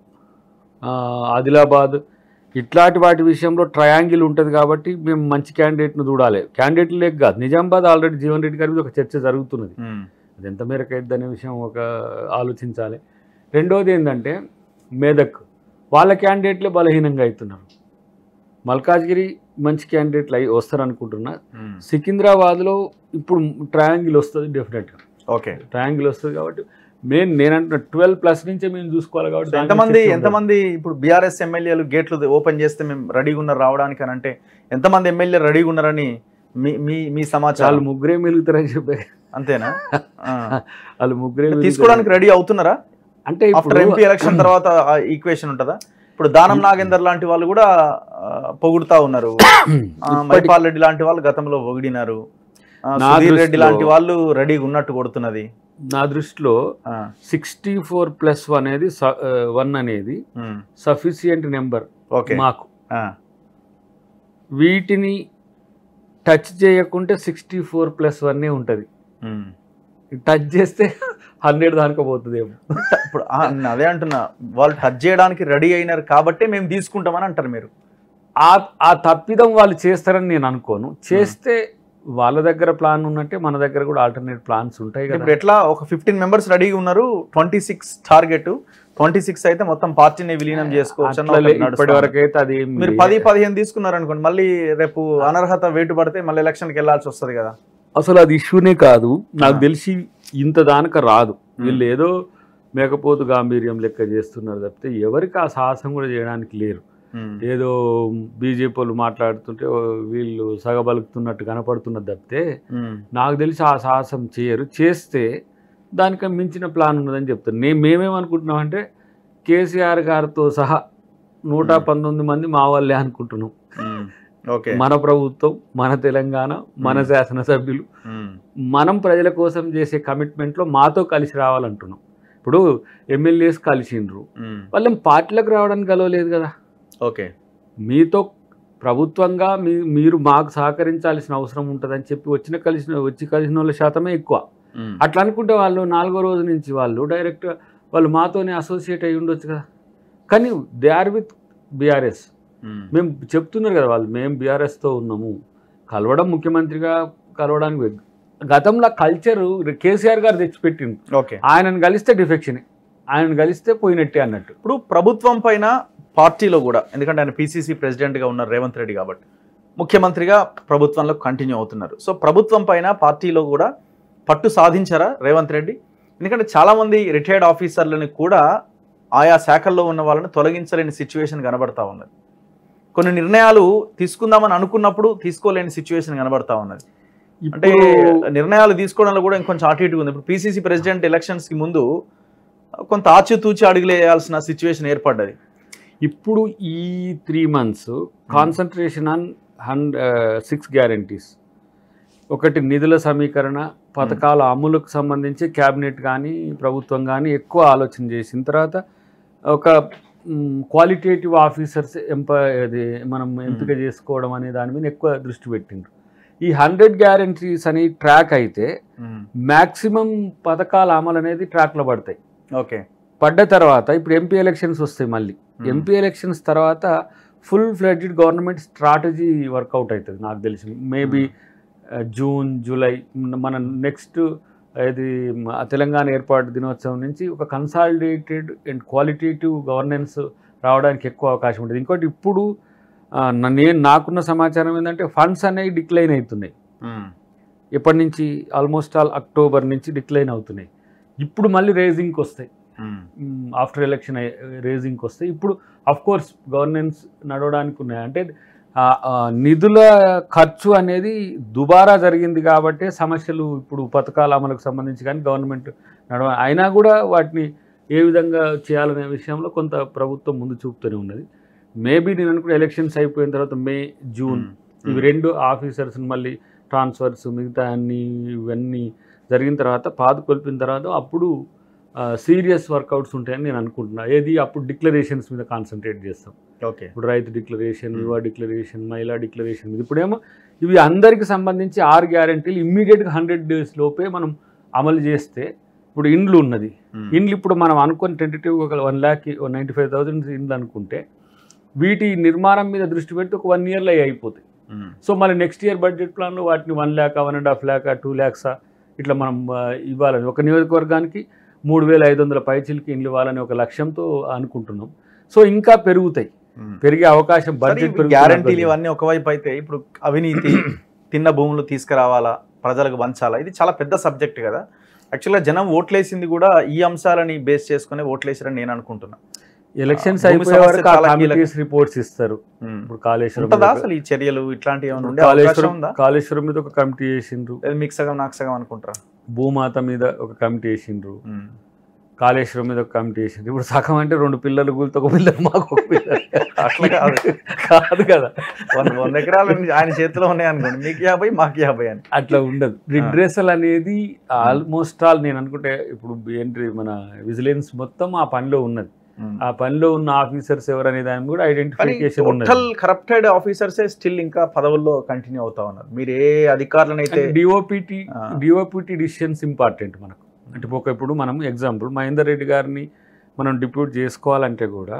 ఆ, ఆదిలాబాద్ ఇట్లాంటి వాటి విషయంలో ట్రయాంగిల్ ఉంటుంది కాబట్టి మేము మంచి క్యాండిడేట్ను చూడాలి క్యాండిడేట్ లేక కాదు నిజామాబాద్ ఆల్రెడీ జీవన్ రెడ్డి గారి మీద ఒక చర్చ జరుగుతున్నది ఉమ్, అది ఎంత మేరకు అయింది అనే విషయం ఒక ఆలోచించాలి రెండోది ఏంటంటే మేదక్ వాళ్ళ క్యాండిడేట్లే బలహీనంగా అవుతున్నారు మల్కాజ్గిరి మంచి క్యాండిడేట్లు అయి వస్తారు అనుకుంటున్నా ఉమ్, సికింద్రాబాద్లో ఇప్పుడు ట్రయాంగిల్ వస్తుంది డెఫినెట్గా ఓకే ట్రయాంగిల్ వస్తుంది కాబట్టి మెయిన్ నేనంటున్నా ట్వెల్వ్ ప్లస్ నుంచే మేము చూసుకోవాలి కాబట్టి సో దాని ఎంతమంది మీద చర్చ ఉండదు. ఎంతమంది ఇప్పుడు బీఆర్ఎస్ ఎమ్మెల్యేలు గేట్లు ఓపెన్ చేస్తే మేము రెడీగా ఉన్నారు రావడానికి అని అంటే ఎంతమంది ఎమ్మెల్యే రెడీగా ఉన్నారని మీ మీ మీ వాళ్ళు సమాచారం ముగ్గురే మిలుగుతారని చెప్పే అంతేనా ఆ. వాళ్ళు ముగ్గురే తీసుకోవడానికి రెడీ అవుతున్నారా అంటే ఆఫ్టర్ ఎంపీ ఎలక్షన్ తర్వాత ఈక్వేషన్ ఉంటుందా ఇప్పుడు దానం నాగేందర్ లాంటి వాళ్ళు కూడా ఆ, పొగుడుతా ఉన్నారు ఆ, ఇప్పటి- మైపాల్ రెడ్డి లాంటి వాళ్ళు గతంలో పొగిడినారు ఆ, నా సుధీర్ రెడ్డి దృష్టిలో- లాంటి వాళ్ళు రెడీగా ఉన్నట్టు కొడుతున్నది నా దృష్టిలో ఆ, సిక్స్టీ ఫోర్ ప్లస్ వన్ అనేది వన్ అనేది ఉమ్, సఫిషియంట్ నెంబర్ ఓకే మాకు ఆ, వీటిని టచ్ చేయకుంటే సిక్స్టీ ఫోర్ ప్లస్ వన్నే ఉంటుంది ఉమ్. టచ్ చేస్తే హండ్రెడ్ దానికో పోతుందేమో ఇప్పుడు ఆ, నేను అదే అంటున్నా వాళ్ళు టచ్ చేయడానికి రెడీ అయినారు కాబట్టి మేము తీసుకుంటామని అంటారు మీరు ఆ ఆ తప్పిదం వాళ్ళు చేస్తారని నేను అనుకోను చేస్తే వాళ్ళ దగ్గర ప్లాన్ ఉన్నట్టే మన దగ్గర కూడా ఆల్టర్నేట్ ప్లాన్స్ ఉంటాయి ఇప్పుడు కదా ఎట్లా ఒక ఫిఫ్టీన్ మెంబర్స్ రెడీగా ఉన్నారు twenty six target twenty six అయితే మొత్తం పార్టీని విలీనం చేసుకోవచ్చు అన్న అట్లా ఒకటి లే- నడుస్తా ఇప్పటి ఉంది. వరకు అయితే అది ఏం మీరు లేదు. పది పదిహేను తీసుకున్నారు అనుకోండి మళ్ళీ రేపు అనర్హత వేటు పడితే మళ్ళీ ఎలక్షన్కి వెళ్ళాల్సి వస్తుంది కదా అసలు అది ఇష్యూనే కాదు నాకు ఆ. తెలిసి ఇంత దానిక రాదు వీళ్ళు ఏదో మేకపోతు గాంభీర్యం లెక్క చేస్తున్నారు తప్పితే ఎవరికి ఆ సాహసం కూడా చేయడానికి లేరు ఉమ్. ఏదో బీజేపీ వాళ్ళు మాట్లాడుతుంటే ఓ వీళ్ళు సగబలుకుతున్నట్టు కనపడుతున్నది తప్పితే ఉమ్. నాకు తెలిసి ఆ సాహసం చేయరు చేస్తే దానికన్నా మించిన ప్లాన్ ఉన్నదని చెప్తాను నేను మేమేమనుకుంటున్నామంటే కేసీఆర్ గారితో సహా నూట పంతొమ్మిది మంది మా వాళ్ళే అనుకుంటున్నాం ఉమ్. ఓకే మన ప్రభుత్వం మన తెలంగాణ మన Hmm. శాసనసభ్యులు ఉమ్. మనం ప్రజల కోసం చేసే కమిట్మెంట్లో మాతో కలిసి రావాలంటున్నాం ఇప్పుడు ఎమ్మెల్యేస్ కలిసిండ్రు ఉమ్. వాళ్ళని పార్టీలకు రావడానికి గలవలేదు కదా ఓకే మీతో ప్రభుత్వంగా మీ మీరు మాకు సహకరించాల్సిన అవసరం ఉంటుందని చెప్పి వచ్చిన కలిసిన వచ్చి కలిసిన వాళ్ళ శాతమే ఎక్కువ ఉమ్. అట్లా అనుకుంటే వాళ్ళు నాలుగో రోజు నుంచి వాళ్ళు డైరెక్ట్ వాళ్ళు మాతోనే అసోసియేట్ అయ్యి ఉండొచ్చు కదా కానీ they are with BRS um. మేము చెప్తున్నారు కదా వాళ్ళు మేము బీఆర్ఎస్తో ఉన్నాము కలవడం ముఖ్యమంత్రిగా కలవడానికి వెగ్- గతంలో కల్చర్ కేసీఆర్ గారు తెచ్చిపెట్టింది ఓకే ఆయనను కలిస్తే డిఫెక్షన్ ఆయనను కలిస్తే పోయినట్టే అన్నట్టు ఇప్పుడు ప్రభుత్వం పైన పార్టీలో కూడా ఎందుకంటే ఆయన పిసిసి ప్రెసిడెంట్గా ఉన్నారు రేవంత్ రెడ్డి కాబట్టి ముఖ్యమంత్రిగా ప్రభుత్వంలో కంటిన్యూ అవుతున్నారు సో ప్రభుత్వం పైన పార్టీలో కూడా పట్టు సాధించారా రేవంత్ రెడ్డి ఎందుకంటే చాలామంది రిటైర్డ్ ఆఫీసర్లని కూడా ఆయా శాఖల్లో ఉన్న వాళ్ళని తొలగించలేని సిచ్యువేషన్ కనబడతా ఉన్నది కొన్ని నిర్ణయాలు తీసుకుందామని అనుకున్నప్పుడు తీసుకోలేని సిచ్యువేషన్ కనబడతా ఉన్నది అంటే ఇప్పుడు నిర్ణయాలు తీసుకోవడంలో కూడా ఇంకొంచెం అటు ఇటుగా ఉంది ఇప్పుడు పిసిసి ప్రెసిడెంట్ ఎలక్షన్స్కి ముందు కొంత ఆచితూచి అడుగులేయాల్సిన సిచ్యువేషన్ ఏర్పడ్డది ఇప్పుడు ఈ three months concentration on hund six guarantees ఒకటి నిధుల సమీకరణ పథకాల అమలుకు సంబంధించి క్యాబినెట్ కానీ ప్రభుత్వం కానీ ఎక్కువ ఆలోచన చేసిన తర్వాత ఒక క్వాలిటేటివ్ ఆఫీసర్స్ ఎంప అది మనం ఎంపిక చేసుకోవడం అనే దాని మీద ఎక్కువ దృష్టి పెట్టిండ్రు ఈ హండ్రెడ్ గ్యారంటీస్ అని ట్రాక్ అయితే మ్యాక్సిమం పథకాల అమలు అనేది ట్రాక్లో పడతాయి ఓకే పడ్డ తర్వాత ఇప్పుడు ఎంపీ ఎలక్షన్స్ వస్తాయి మళ్ళీ ఎంపీ ఎలక్షన్స్ తర్వాత full fledged government strategy work out అవుతుంది నాకు తెలిసి మేబీ జూన్ జూలై మన నెక్స్ట్ ఇది మ- తెలంగాణ ఏర్పాటు దినోత్సవం నుంచి ఒక కన్సాలిడేటెడ్ అండ్ క్వాలిటేటివ్ గవర్నెన్స్ రావడానికి ఎక్కువ అవకాశం ఉంటుంది ఇంకోటి ఇప్పుడు ఆ, న- నేను నాకున్న సమాచారం ఏంటంటే ఫండ్స్ అనేవి డిక్లైన్ అవుతున్నాయి ఎప్పటి నుంచి ఆల్మోస్ట్ ఆల్ అక్టోబర్ నుంచి డిక్లైన్ అవుతున్నాయి ఇప్పుడు మళ్ళీ రేజింగ్కి వస్తాయి ఆఫ్టర్ ఎలక్షన్ రేజింగ్కి వస్తాయి ఇప్పుడు అఫ్ కోర్స్ గవర్నెన్స్ నడవడానికి ఉన్నాయి అంటే ఆ, ఆ, నిధుల ఖర్చు అనేది దుబారా జరిగింది కాబట్టి సమస్యలు ఇప్పుడు పథకాల అమలుకు సంబంధించి కానీ గవర్నమెంట్ నడవ అయినా కూడా వాటిని ఏ విధంగా చేయాలనే విషయంలో కొంత ప్రభుత్వం ముందు చూపుతూనే ఉన్నది మేబీ నేను అనుకున్న ఎలక్షన్స్ అయిపోయిన తర్వాత మే జూన్ ఇవి రెండు ఆఫీసర్స్ మళ్ళీ ట్రాన్స్ఫర్స్ మిగతా అన్ని ఇవన్నీ జరిగిన తర్వాత పాదు కొలిపిన తర్వాత అప్పుడు సీరియస్ వర్కౌట్స్ ఉంటాయని నేను అనుకుంటున్నా ఏది అప్పుడు డిక్లరేషన్స్ మీద కాన్సన్ట్రేట్ చేస్తాం ఓకే ఇప్పుడు రైతు డిక్లరేషన్ Hmm. వివా డిక్లరేషన్ మహిళా డిక్లరేషన్ మీద ఇప్పుడేమో ఇవి అందరికి సంబంధించి ఆరు గ్యారంటీలు ఇమ్మీడియట్గా హండ్రెడ్ డేస్ లోపే మనం అమలు చేస్తే ఇప్పుడు ఇండ్లు ఉన్నది ఇండ్లు ఇప్పుడు మనం అనుకుని టెంటేటివ్ ఒక one lakh ninety five thousand ఇండ్లు అనుకుంటే వీటి నిర్మాణం మీద దృష్టి పెడితే ఒక వన్ ఇయర్లో అవి అయిపోతాయి సో మళ్ళీ నెక్స్ట్ ఇయర్ బడ్జెట్ ప్లాన్లో వాటిని one lakh one and half lakh two ల్యాక్సా ఇట్లా మనం ఆ, ఇవ్వాలని ఒక నియోజకవర్గానికి మూడు వేల ఐదు వందల పైచీలకి ఇండ్లు ఇవ్వాలని ఒక లక్ష్యంతో అనుకుంటున్నాం సో ఇంకా పెరుగుతాయి పెరిగే అవకాశం బడ్జెట్ గ్యారంటీలు ఇవన్నీ ఒకవైపు అయితే ఇప్పుడు అవినీతి తిన్న భూములు తీసుకురావాలా ప్రజలకు పంచాలా ఇది చాలా పెద్ద సబ్జెక్ట్ కదా యాక్చువల్గా జనం ఓట్లేసింది కూడా ఈ అంశాలని బేస్ చేసుకుని ఓట్లేసారని నేను అనుకుంటున్నా ఎలక్షన్స్ భూమి అయిపోయే సమస్య వరకు ఆ చాలా కీలకం. కమిటీస్ రిపోర్ట్స్ ఇస్తారు ఉమ్. ఇప్పుడు కాళేశ్వరం ఉంటుందా మీద- అసలు ఈ చర్యలు ఇట్లాంటివి ఏమైనా ఇప్పుడు ఉండే అవకాశం కాళేశ్వరం ఉందా కాళేశ్వరం మీద ఒక కమిటీ వేసిండ్రు లేదా మీకు సగం నాకు సగం అనుకుంటారా భూమాత మీద ఒక కమిటీ వేసిండ్రు ఉమ్. కాళేశ్వరం మీద ఒక కమిటీ వేసిండ్రు ఇప్పుడు సగం అంటే రెండు పిల్లలు గురితో ఒక పిల్లలు మాకు ఒక పిల్లలు అట్లా కాదు కాదు కదా వంద వంద ఎకరాలు ఆయన చేతిలో ఉన్నాయి అనుకోండి మీకు యాభై మాకు యాభై అని అట్లా ఉండదు రిడ్రెసల్ అనేది ఆల్మోస్ట్ ఆల్ నేను అనుకుంటే ఇప్పుడు ఏంటి మన విజిలెన్స్ మొత్తం ఆ పనిలో ఉన్నది ఉమ్. ఆ పనిలో ఉన్న ఆఫీసర్స్ ఎవరనే దాని కూడా కానీ ఐడెంటిఫికేషన్ ఉన్నది టోటల్ కరప్టెడ్ ఆఫీసర్సే స్టిల్ ఇంకా పదవుల్లో కంటిన్యూ అవుతా ఉన్నారు మీరు ఏ అధికారులను అయితే డిఓపిటి ఆ. డిఓపిటి డిసిషన్స్ ఇంపార్టెంట్ మనకు అంటే ఒక ఇప్పుడు మనం ఎగ్జాంపుల్ మహేందర్ రెడ్డి గారిని మనం డిప్యూట్ చేసుకోవాలంటే కూడా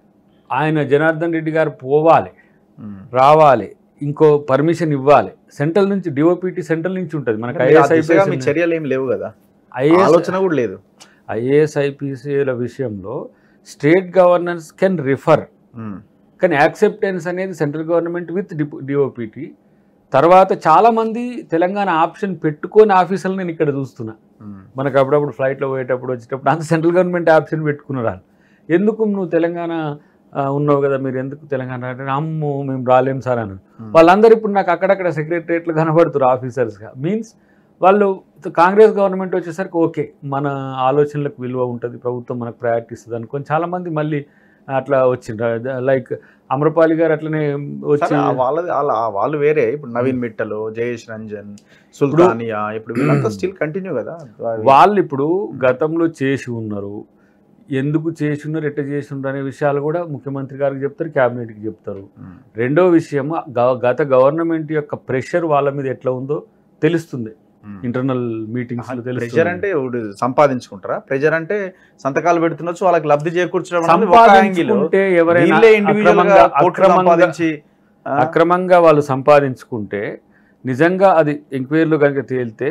ఆయన జనార్దన్ రెడ్డి గారు పోవాలి ఉమ్. రావాలి ఇంకో పర్మిషన్ ఇవ్వాలి సెంట్రల్ నుంచి డిఓపిటి సెంట్రల్ నుంచి ఉంటుంది మనకు మీరు ఆ ఐఏఎస్ దిశగా మీ ఐపీఎస్ చర్యలు ఏం లేవు కదా ఐఏఎస్ ఆలోచన కూడా లేదు ఐఏఎస్ ఐపీసీల విషయంలో state governance can refer um. కానీ యాక్సెప్టెన్స్ అనేది సెంట్రల్ గవర్నమెంట్ విత్ డిఓపిటి తర్వాత చాలామంది తెలంగాణ ఆప్షన్ పెట్టుకొని ఆఫీసర్లు నేను ఇక్కడ చూస్తున్నా ఉమ్. మనకు అప్పుడప్పుడు ఫ్లైట్లో పోయేటప్పుడు వచ్చేటప్పుడు అంత సెంట్రల్ గవర్నమెంట్ ఆప్షన్ పెట్టుకున్నారు వాళ్ళు ఎందుకు నువ్వు తెలంగాణ ఆ, ఉన్నావు కదా మీరు ఎందుకు తెలంగాణ అంటే అమ్మో మేము రాలేం సార్ అని ఉమ్. వాళ్ళందరూ ఇప్పుడు నాకు అక్కడక్కడ సెక్రటరియట్లు కనబడుతున్నారు ఆఫీసర్స్గా మీన్స్ వాళ్ళు కాంగ్రెస్ గవర్నమెంట్ వచ్చేసరికి ఓకే మన ఆలోచనలకు విలువ ఉంటుంది ప్రభుత్వం మనకు ప్రయారిటీ ఇస్తుంది అనుకొని చాలామంది మళ్ళీ అట్లా వచ్చిండ్రు లైక్ అమరపాలి గారు అట్లనే వచ్చి సరే, ఆ వాళ్ళది వాళ్ళ ఆ వాళ్ళు వేరే ఇప్పుడు నవీన్ మిట్టలు జయేష్ రంజన్ సుల్తానియా ఇప్పుడు వీళ్ళంతా స్టిల్ కంటిన్యూ కదా వాళ్ళు ఇప్పుడు గతంలో చేసి ఉన్నారు ఎందుకు చేసి ఉన్నారు ఎట్ట చేసి ఉన్నారు అనే విషయాలు కూడా ముఖ్యమంత్రి గారికి చెప్తారు క్యాబినెట్కి చెప్తారు ఉమ్. రెండో విషయం గ- గత గవర్నమెంట్ యొక్క ప్రెషర్ వాళ్ళ మీద ఎట్లా ఉందో తెలుస్తుంది ఉమ్. ఇంటర్నల్ మీటింగ్స్ లో ప్రెజర్ తెలుస్తుంది అంటే ఇప్పుడు సంపాదించుకుంటారా ప్రెజర్ అంటే సంతకాలు పెడుతుండొచ్చు వాళ్ళకి లబ్ధి చేకూర్చడం అనేది ఒక యాంగిల్ సంపాదించుకుంటే ఎవరైనా వీళ్ళే ఇండివిజువల్ గా అక్రమంగా- కోట్లు అక్రమంగా సంపాదించి ఆ, అక్రమంగా వాళ్ళు సంపాదించుకుంటే నిజంగా అది ఎంక్వైరీలో కనుక తేలితే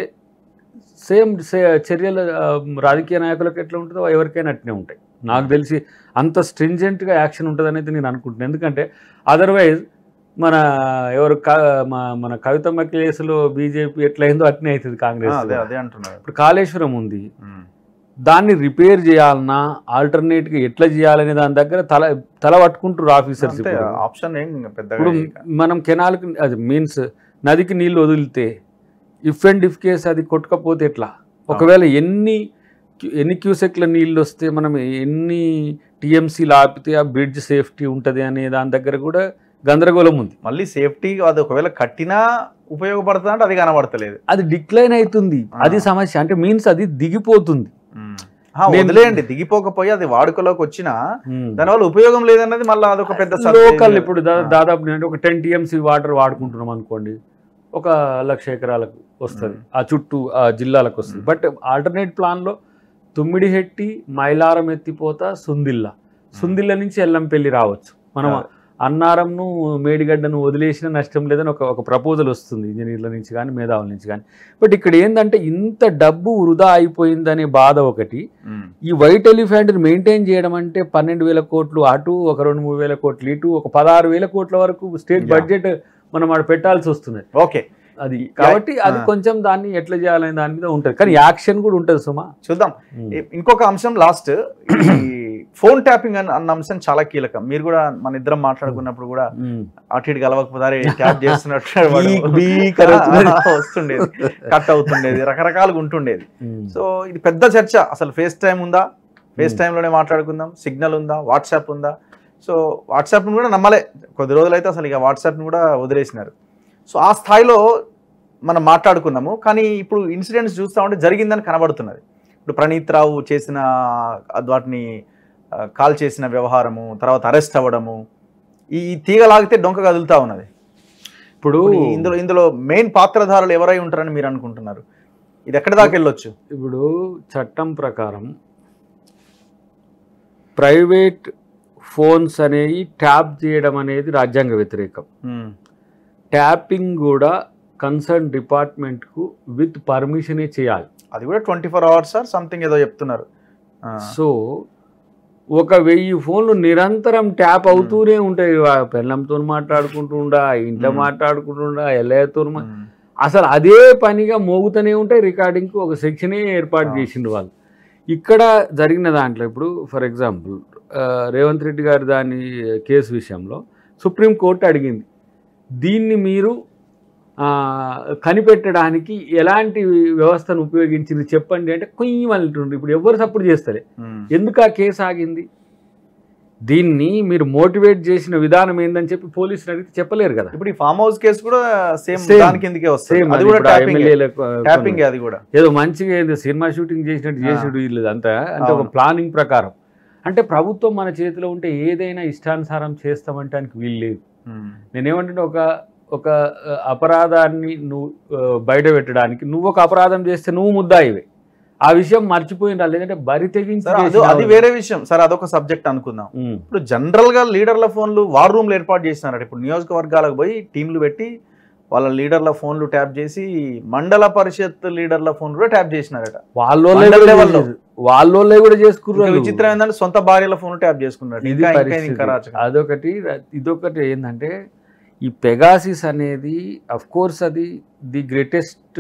సేమ్ చర్యలు ఆ, రాజకీయ నాయకులకు ఎట్లా ఉంటుందో ఎవరికైనా అట్నే ఉంటాయి నాకు తెలిసి అంత స్ట్రింజెంట్గా యాక్షన్ ఉంటుంది అనేది నేను అనుకుంటున్నాను ఎందుకంటే అదర్వైజ్ మన ఎవరు క- మా- మన కవితమ్మ కేసులో బీజేపీ ఎట్లయిందో అట్నే అవుతుంది ఆ, కాంగ్రెస్ అదే అదే అంటున్నారు ఇప్పుడు కాళేశ్వరం ఉంది ఉమ్. దాన్ని రిపేర్ చేయాలన్నా ఆల్టర్నేట్గా ఎట్లా చేయాలనే దాని దగ్గర తల తల పట్టుకుంటారు ఆఫీసర్స్ అంతే ఇప్పుడు ఆప్షన్ ఏం పెద్దగా ఇప్పుడు ఇక. మనం కెనాల్కి అది మీన్స్ నదికి నీళ్ళు వదిలితే ఇఫ్ అండ్ ఇఫ్ కేస్ అది కొట్టకపోతే ఎట్లా ఒకవేళ ఎన్ని ఎన్ని క్యూసెక్ల నీళ్ళు వస్తే మనం ఎన్ని టీఎంసీలు ఆపితే ఆ బ్రిడ్జ్ సేఫ్టీ ఉంటుంది అనే దాని దగ్గర కూడా గందరగోళం ఉంది మళ్ళీ సేఫ్టీ అది ఒకవేళ కట్టినా ఉపయోగపడుతుంది అంటే అది కనబడతలేదు అది డిక్లైన్ అవుతుంది ఆ. అది సమస్య అంటే మీన్స్ అది దిగిపోతుంది ఆ, నేను- వదిలేయండి దిగిపోకపోయి అది వాడుకలోకి వచ్చినా Hmm. దానివల్ల ఉపయోగం లేదన్నది మళ్ళీ అదొక పెద్ద లోకల్ ఇప్పుడు దా- ఆ. దాదాపు నేను ఒక టెన్ టీఎంసీ వాటర్ వాడుకుంటున్నాం అనుకోండి ఒక లక్ష ఎకరాలకు వస్తుంది ఆ చుట్టూ ఆ జిల్లాలకు వస్తుంది మ్మ్. బట్ ఆల్టర్నేట్ ప్లాన్లో తుమ్మిడిహెట్టి మైలారం ఎత్తిపోత సుందిల్ల సుందిల్ల నుంచి ఎల్లంపల్లి రావచ్చు మనం ఆ. అన్నారంను మేడిగడ్డను వదిలేసిన నష్టం లేదని ఒక ఒక ప్రపోజల్ వస్తుంది ఇంజనీర్ల నుంచి కానీ మేధావుల నుంచి కానీ బట్ ఇక్కడ ఏంటంటే ఇంత డబ్బు వృధా అయిపోయిందనే బాధ ఒకటి ఉమ్. ఈ వైట్ ఎలిఫెంట్ని మెయింటైన్ చేయడం అంటే పన్నెండు వేల కోట్లు అటు ఒక రెండు మూడు వేల కోట్లు ఇటు ఒక పదహారు వేల కోట్ల వరకు స్టేట్ Yeah. బడ్జెట్ మనం ఆడ పెట్టాల్సి వస్తుంది ఓకే అది కాబట్టి అది ఆ. కొంచెం దాన్ని ఎట్లా చేయాలనే దాని మీద ఉంటుంది కానీ యాక్షన్ కూడా ఉంటుంది సుమా చూద్దాం ఇ- ఇంకొక అంశం లాస్ట్ ఈ ఫోన్ ట్యాపింగ్ అన్న అన్న అంశం చాలా కీలకం మీరు కూడా మన ఇద్దరం మాట్లాడుకున్నప్పుడు కూడా ఉమ్. అటు ఇటు గలవకపోతే ట్యాప్ చేస్తున్నట్టు వాడు బీక్ బీక్ అని వస్తున్నది. వస్తుండేది కట్ అవుతుండేది రకరకాలుగా ఉంటుండేది ఉమ్. సో ఇది పెద్ద చర్చ అసలు ఫేస్ టైం ఉందా ఫేస్ Hmm. టైంలోనే మాట్లాడుకుందాం సిగ్నల్ ఉందా వాట్సాప్ ఉందా సో వాట్సాప్ని కూడా నమ్మలే కొద్ది రోజులైతే అసలు ఇక వాట్సాప్ని కూడా వదిలేసినారు సో ఆ స్థాయిలో మనం మాట్లాడుకున్నాము కానీ ఇప్పుడు ఇన్సిడెంట్స్ చూస్తూ ఉంటే జరిగిందని కనబడుతున్నది ఇప్పుడు ప్రణీత్ రావు చేసిన ఆ వాటిని ఆ, కాల్ చేసిన వ్యవహారము తర్వాత అరెస్ట్ అవ్వడము ఈ ఈ తీగ లాగితే డొంక కదులుతా ఉన్నది ఇప్పుడు ఇప్పుడు ఈ- ఇందులో ఇందులో మెయిన్ పాత్రధారులు ఎవరై ఉంటారని మీరు అనుకుంటున్నారు ఇది ఎక్కడి దాకా వెళ్ళొచ్చు ఇప్పుడు చట్టం ప్రకారం ప్రైవేట్ ఫోన్స్ అనేవి ట్యాప్ చేయడం అనేది రాజ్యాంగ వ్యతిరేకం ఉమ్. ట్యాపింగ్ కూడా కన్సర్న్ డిపార్ట్మెంట్కు విత్ పర్మిషనే చేయాలి అది కూడా twenty four hours sir something ఏదో చెప్తున్నారు ఆ, సో ఒక వెయ్యి ఫోన్లు నిరంతరం ట్యాప్ అవుతూనే ఉంటాయి పెళ్ళంతో మాట్లాడుకుంటుండా ఇంట్లో Hmm. మాట్లాడుకుంటుండా ఎల్లయ్యతో ఉమ్, అసలు అదే పనిగా మోగుతూనే ఉంటాయి రికార్డింగ్కి ఒక సెక్షనే ఏర్పాటు ఆ. చేసిండు వాళ్ళు ఇక్కడ జరిగిన దాంట్లో ఇప్పుడు ఫర్ ఎగ్జాంపుల్ రేవంత్ రెడ్డి గారి దాని కేసు విషయంలో సుప్రీంకోర్టు అడిగింది దీన్ని మీరు ఆ, కనిపెట్టడానికి ఎలాంటి వ్యవస్థను ఉపయోగించింది చెప్పండి అంటే కొయ్యం అంటుండ్రు ఇప్పుడు ఎవరు సపోర్ట్ చేస్తలే ఉమ్, ఎందుకు ఆ కేసు ఆగింది దీన్ని మీరు మోటివేట్ చేసిన విధానం ఏందని చెప్పి పోలీసులు అడిగితే చెప్పలేరు కదా ఇప్పుడు ఈ ఫామ్ హౌస్ కేసు కూడా సేమ్ Same. దాని కిందకే వస్తుంది సేమ్ అది కూడా ట్యాపింగ్ ఎమ్మెల్యేలకు ట్యాపింగ్ అది కూడా ఏదో మంచిగా ఏదో సినిమా షూటింగ్ చేసినట్టు ఆ. చేసుడు వీళ్ళు అంతా అంటే ఒక అవును. ప్లానింగ్ ప్రకారం అంటే ప్రభుత్వం మన చేతిలో ఉంటే ఏదైనా ఇష్టానుసారం చేస్తామంటానికి వీలు లేదు ఉమ్, నేనేమంటే ఒక ఒక ఆ, అపరాధాన్ని నువ్వు ఆ, బయట పెట్టడానికి నువ్వు ఒక అపరాధం చేస్తే నువ్వు ముద్దాయివే ఆ విషయం మర్చిపోయిన లేదంటే బరి తెగించి సార్ అది చేసినావు. అది వేరే విషయం సార్ అదొక సబ్జెక్ట్ అనుకుందాం ఉమ్. ఇప్పుడు జనరల్ గా లీడర్ల ఫోన్లు వార్ రూమ్లు ఏర్పాటు చేసినారట ఇప్పుడు నియోజకవర్గాలకు పోయి టీంలు పెట్టి వాళ్ళ లీడర్ల ఫోన్లు ట్యాప్ చేసి మండల పరిషత్ లీడర్ల ఫోన్ కూడా ట్యాప్ చేసినారట వాళ్ళోళ్ళే మండల కూడా లెవెల్లో. చేసేది. వాళ్ళోళ్ళే కూడా ఇంకా చేసుకున్నారు విచిత్రం ఏంటంటే సొంత భార్యల ఫోన్ ట్యాప్ చేసుకున్నారట ఇది ఇంకా ఇంకా పరిస్థితి. ఇంకా రాచకం అదొకటి ఇదొకటి ఏంటంటే ఈ పెగాసిస్ అనేది అఫ్ కోర్స్ అది ది గ్రేటెస్ట్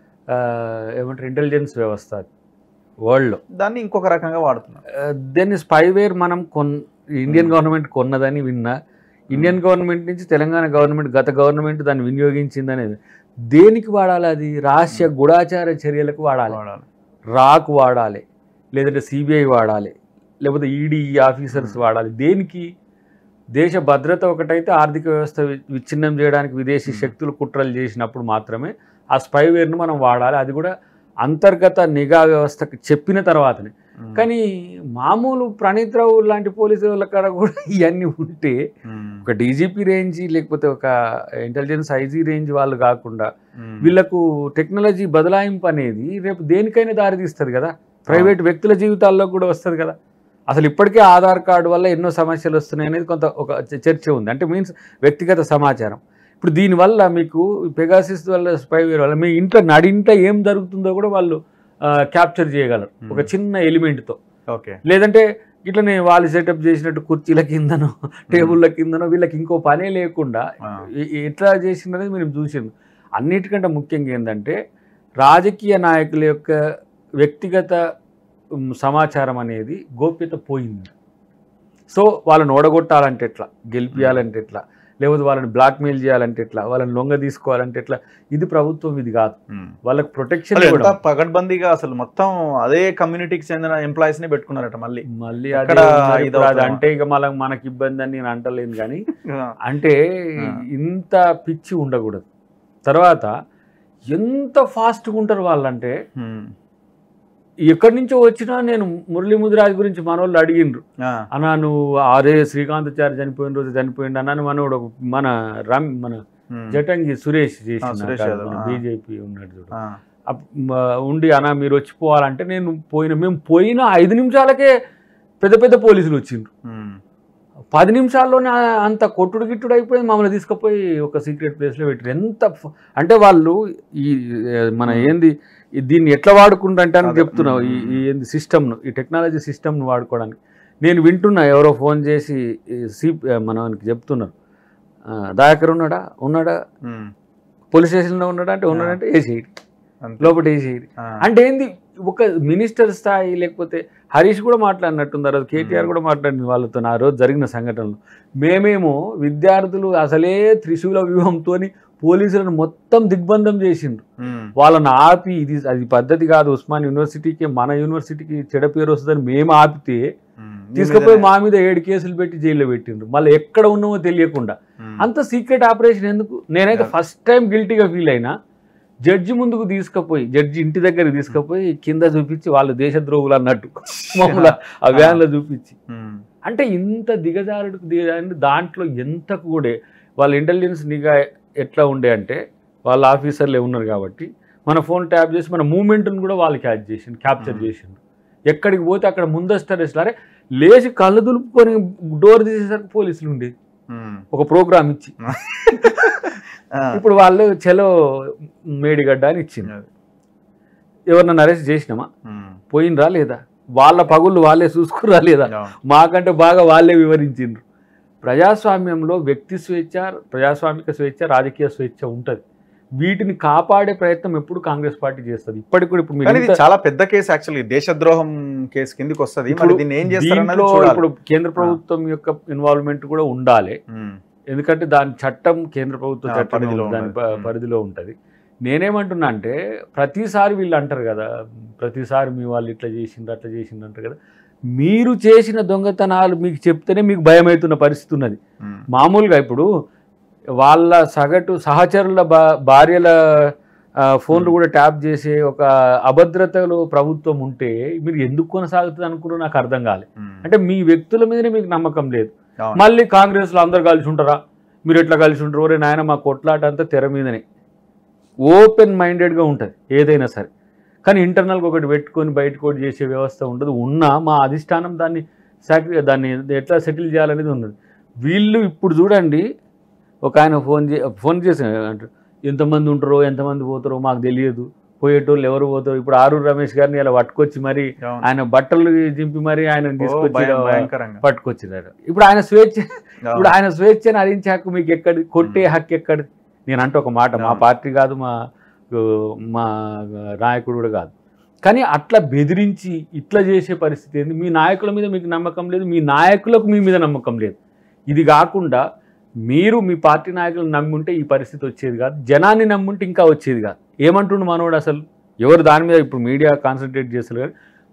ఏమంటారు ఇంటెలిజెన్స్ వ్యవస్థ వరల్డ్లో దాన్ని ఇంకొక రకంగా వాడుతున్నారు దెన్ స్పైవేర్ మనం కొన్ ఇండియన్ గవర్నమెంట్ కొన్నదని విన్నా ఇండియన్ గవర్నమెంట్ నుంచి తెలంగాణ గవర్నమెంట్ గత గవర్నమెంట్ దాన్ని వినియోగించిందనేది దేనికి వాడాలి అది రహస్య గూఢాచార చర్యలకు వాడాలి వాడాలి రాక్ వాడాలి లేదంటే సిబిఐ వాడాలి లేకపోతే ఈడీ ఆఫీసర్స్ వాడాలి దేనికి దేశ భద్రత ఒకటైతే ఆర్థిక వ్యవస్థ వి- విచ్ఛిన్నం చేయడానికి విదేశీ Hmm. శక్తులు కుట్రలు చేసినప్పుడు మాత్రమే ఆ స్పైవేర్ను మనం వాడాలి అది కూడా అంతర్గత నిఘా వ్యవస్థకు చెప్పిన తర్వాతనే ఉమ్, కానీ మామూలు ప్రణీత్ రావు లాంటి పోలీసు వాళ్ళ కాడ కూడా ఇవన్నీ ఉంటే ఉమ్, ఒక డీజీపీ రేంజ్ లేకపోతే ఒక ఇంటెలిజెన్స్ ఐజీ రేంజ్ వాళ్ళు కాకుండా ఉమ్, వీళ్ళకు టెక్నాలజీ బదలాయింపు అనేది రేపు దేనికైనా దారి తీస్తుంది కదా ప్రైవేట్ వ్యక్తుల జీవితాల్లో కూడా వస్తుంది కదా అసలు ఇప్పటికే ఆధార్ కార్డు వల్ల ఎన్నో సమస్యలు వస్తున్నాయి అనేది కొంత ఒక చ- చర్చ ఉంది అంటే మీన్స్ వ్యక్తిగత సమాచారం ఇప్పుడు దీనివల్ల మీకు పెగాసిస్ వల్ల స్పైవేర్ వల్ల మీ ఇంట్లో నడింట ఏం జరుగుతుందో కూడా వాళ్ళు క్యాప్చర్ చేయగలరు ఒక Hmm. చిన్న ఎలిమెంట్తో ఓకే లేదంటే ఇట్లనే వాళ్ళు సెటప్ చేసినట్టు కుర్చీల కిందనో టేబుల్ల కిందనో వీళ్ళకి ఇంకో పనే లేకుండా ఆ. ఎ- ఎట్లా చేసిందనేది మీరు చూసింది అన్నిటికంటే ముఖ్యంగా ఏంటంటే రాజకీయ నాయకుల యొక్క వ్యక్తిగత ఉమ్, సమాచారం అనేది గోప్యత పోయింది సో వాళ్ళని ఓడగొట్టాలంటే ఎట్లా గెలిపియాలంటే ఎట్లా లేకపోతే వాళ్ళని బ్లాక్మెయిల్ చేయాలంటే ఎట్లా వాళ్ళని లొంగ తీసుకోవాలంటే ఎట్లా ఇది ప్రభుత్వం ఇది కాదు ఉమ్. వాళ్ళకి ప్రొటెక్షన్ అసలు ఎంత పకడ్బందీగా అసలు మొత్తం అదే కమ్యూనిటీకి చెందిన ఎంప్లాయీస్ ని పెట్టుకున్నారట మళ్ళీ మళ్ళీ ఎక్కడ అదే ఉన్నారు. ఇది ఇప్పుడు అది అవుతుందా? అంటే ఇక మళ్ళీ మనకి ఇబ్బంది అని నేను అంటలేను కానీ ఆ, అంటే ఆ. ఇంత పిచ్చి ఉండకూడదు తర్వాత ఎంత ఫాస్ట్గా ఉంటారు వాళ్ళంటే ఉమ్, ఎక్కడి నుంచో వచ్చినా నేను మురళీ ముదిరాజ్ గురించి మనోళ్ళు అడిగిండ్రు ఆ, అన్నా నువ్వు అరే శ్రీకాంతాచారి చనిపోయిన రోజు చనిపోయిండు అన్నాను మనోడు ఒక- మన రామ్ మన ఉమ్, జటంగి సురేష్ ఆ, సురేష్ యాదవ్, ఆ. బీజేపీ ఉన్నాడు చూడు ఆ, అప్- మ- ఉండి అన్నా మీరు వచ్చిపోవాలంటే నేను పోయిన మేము పోయిన ఐదు నిమిషాలకే పెద్ద పెద్ద పోలీసులు వచ్చిండ్రు ఉమ్, పది నిమిషాల్లోనే ఆ- అంత కొట్టుడు గిట్టుడు అయిపోయింది మమ్మల్ని తీసుకుపోయి ఒక సీక్రెట్ ప్లేస్లో పెట్టారు ఎంత ఫ- అంటే వాళ్ళు ఈ ఏ, మన ఏంది ఈ దీన్ని ఎట్లా వాడుకుంటారంటే అని అదే. చెప్తున్నావు ఈ మ్మ్. ఈ ఏంది సిస్టమ్ను ఈ టెక్నాలజీ సిస్టమ్ను వాడుకోవడానికి నేను వింటున్నా ఎవరో ఫోన్ చేసి ఈ సి మనకి చెప్తున్నారు ఆ, దయాకర్ ఉన్నాడా ఉన్నాడా ఉమ్, పోలీస్ స్టేషన్లో ఉన్నాడా అంటే ఉన్నాడంటే వేసేయండి అంతే. లోపల వేసేయండి ఆ, అంటే ఏంది ఒక మినిస్టర్ స్థాయి లేకపోతే హరీష్ కూడా మాట్లాడినట్టుంది ఆ రోజు కేటీఆర్ కూడా మాట్లాడింది వాళ్ళతో ఆ రోజు జరిగిన సంఘటనలు మేమేమో విద్యార్థులు అసలే త్రిశూల వ్యూహంతో పోలీసులను మొత్తం దిగ్బంధం చేసిండ్రు ఉమ్, వాళ్ళని ఆపి ఇది అది పద్ధతి కాదు ఉస్మాన్ యూనివర్సిటీకి మన యూనివర్సిటీకి చెడ పేరు వస్తుందని మేము ఆపితే ఉమ్, తీసుకుపోయి మా మీద ఏడు కేసులు పెట్టి జైల్లో పెట్టిండ్రు మళ్ళీ ఎక్కడ ఉన్నామో తెలియకుండా ఉమ్, అంత సీక్రెట్ ఆపరేషన్ ఎందుకు నేనైతే Yeah. ఫస్ట్ టైం గిల్టీగా ఫీల్ అయినా జడ్జి ముందుకు తీసుకుపోయి జడ్జి ఇంటి దగ్గర తీసుకుపోయి కింద చూపించి వాళ్ళు దేశద్రోహులు అన్నట్టు మామూలు ఆ వ్యాన్లో చూపించి ఉమ్, అంటే ఇంత దిగజారుడుకు దిగజారు దాంట్లో ఎంత కూడా వాళ్ళ ఇంటెలిజెన్స్ నిఘా ఎట్లా ఉండే అంటే వాళ్ళ ఆఫీసర్లే ఉన్నారు కాబట్టి మన ఫోన్ ట్యాప్ చేసి మన మూమెంట్ని కూడా వాళ్ళు క్యాచ్ చేసిండు క్యాప్చర్ Hmm. చేసిండు ఎక్కడికి పోతే అక్కడ ముందస్తు అరెస్ట్ అరే లేచి కళ్ళు దులుపుకొని డోర్ తీసేసరికి పోలీసులు ఉండేది ఉమ్, ఒక ప్రోగ్రామ్ ఇచ్చి ఆ, ఇప్పుడు వాళ్ళు చలో మేడిగడ్డ అని ఇచ్చింది అది. ఎవరినైనా అరెస్ట్ చేసినామా ఉమ్, పోయినరా లేదా వాళ్ళ పగుళ్ళు వాళ్ళే చూసుకురా లేదా అవును. మాకంటే బాగా వాళ్ళే వివరించిండ్రు ప్రజాస్వామ్యంలో వ్యక్తి స్వేచ్ఛ ప్రజాస్వామిక స్వేచ్ఛ రాజకీయ స్వేచ్ఛ ఉంటుంది వీటిని కాపాడే ప్రయత్నం ఎప్పుడు కాంగ్రెస్ పార్టీ చేస్తుంది ఇప్పటికి కూడా ఇప్పుడు మీరు కానీ ఇది ఇంత- చాలా పెద్ద కేసు యాక్చువల్లీ దేశద్రోహం కేసు కిందికి వస్తది మరి ఇప్పుడు దీన్ని ఏం చేస్తారన్నది దీంట్లో చూడాలి ఇప్పుడు కేంద్ర ప్రభుత్వం యొక్క ఇన్వాల్వ్మెంట్ కూడా ఉండాలి ఉమ్, ఎందుకంటే దాని చట్టం కేంద్ర ప్రభుత్వ ఆ, చట్టం పరిధిలో దాని ఉన్నది. ప- ఉమ్. పరిధిలో ఉంటుంది నేనేమంటున్నా అంటే ప్రతిసారి వీళ్ళు అంటారు కదా ప్రతిసారి మీ వాళ్ళు ఇట్లా చేసిండ్రు అట్లా చేసిండ్రు అంటారు కదా మీరు చేసిన దొంగతనాలు మీకు చెప్తేనే మీకు భయం అవుతున్న పరిస్థితి ఉన్నది ఉమ్, మామూలుగా ఇప్పుడు వాళ్ళ సగటు సహచరుల భా భార్యల ఆ, ఫోన్లు కూడా ట్యాప్ చేసే ఒక అభద్రతలో ప్రభుత్వం ఉంటే మీరు ఎందుకు కొనసాగుతుంది అనుకున్నారో నాకు అర్థం కాలేదు ఉమ్, అంటే మీ వ్యక్తుల మీదనే మీకు నమ్మకం లేదు అవును. మళ్ళీ కాంగ్రెస్లో అందరు కలిసి ఉంటారా మీరు ఎట్లా కలిసి ఉంటారు ఒరే నాయన మా కొట్లాట అంతా తెర మీదనే ఓపెన్ మైండెడ్గా ఉంటుంది ఏదైనా సరే కానీ ఇంటర్నల్గా ఒకటి పెట్టుకొని బయట కూడా చేసే వ్యవస్థ ఉండదు ఉన్నా మా అధిష్టానం దాన్ని సాక్రి దాన్ని ఎట్లా సెటిల్ చేయాలనేది ఉన్నది వీళ్ళు ఇప్పుడు చూడండి ఒక ఆయన ఫోన్ చే ఫోన్ చేసి అంటారు ఎంతమంది ఉంటారో ఎంతమంది పోతారో మాకు తెలియదు పోయేటోళ్ళు ఎవరు పోతారో ఇప్పుడు ఆరూరు రమేష్ గారిని ఇలా పట్టుకొచ్చి మరి అవును. ఆయన బట్టలు చింపి మరి ఆయన ఓ, తీసుకొచ్చి భయం- ఇలా భయంకరంగా పట్టుకొచ్చినారు ఇప్పుడు ఆయన స్వేచ్ఛ ఇప్పుడు అవును. ఆయన స్వేచ్ఛను హరించే హక్కు మీకు ఎక్కడి కొట్టే హక్కు ఎక్కడి నేను అంటే ఒక మాట మా అవును. పార్టీ కాదు మా ఆ, మా నాయకుడు కూడా కాదు కానీ అట్లా బెదిరించి ఇట్లా చేసే పరిస్థితి ఏంది మీ నాయకుల మీద మీకు నమ్మకం లేదు మీ నాయకులకు మీ మీద నమ్మకం లేదు ఇది కాకుండా మీరు మీ పార్టీ నాయకులను నమ్ముంటే ఈ పరిస్థితి వచ్చేది కాదు జనాన్ని నమ్ముంటే ఇంకా వచ్చేది కాదు ఏమంటుండు మనోడు అసలు ఎవరు దాని మీద ఇప్పుడు మీడియా కాన్సన్ట్రేట్ చేస్తారు కానీ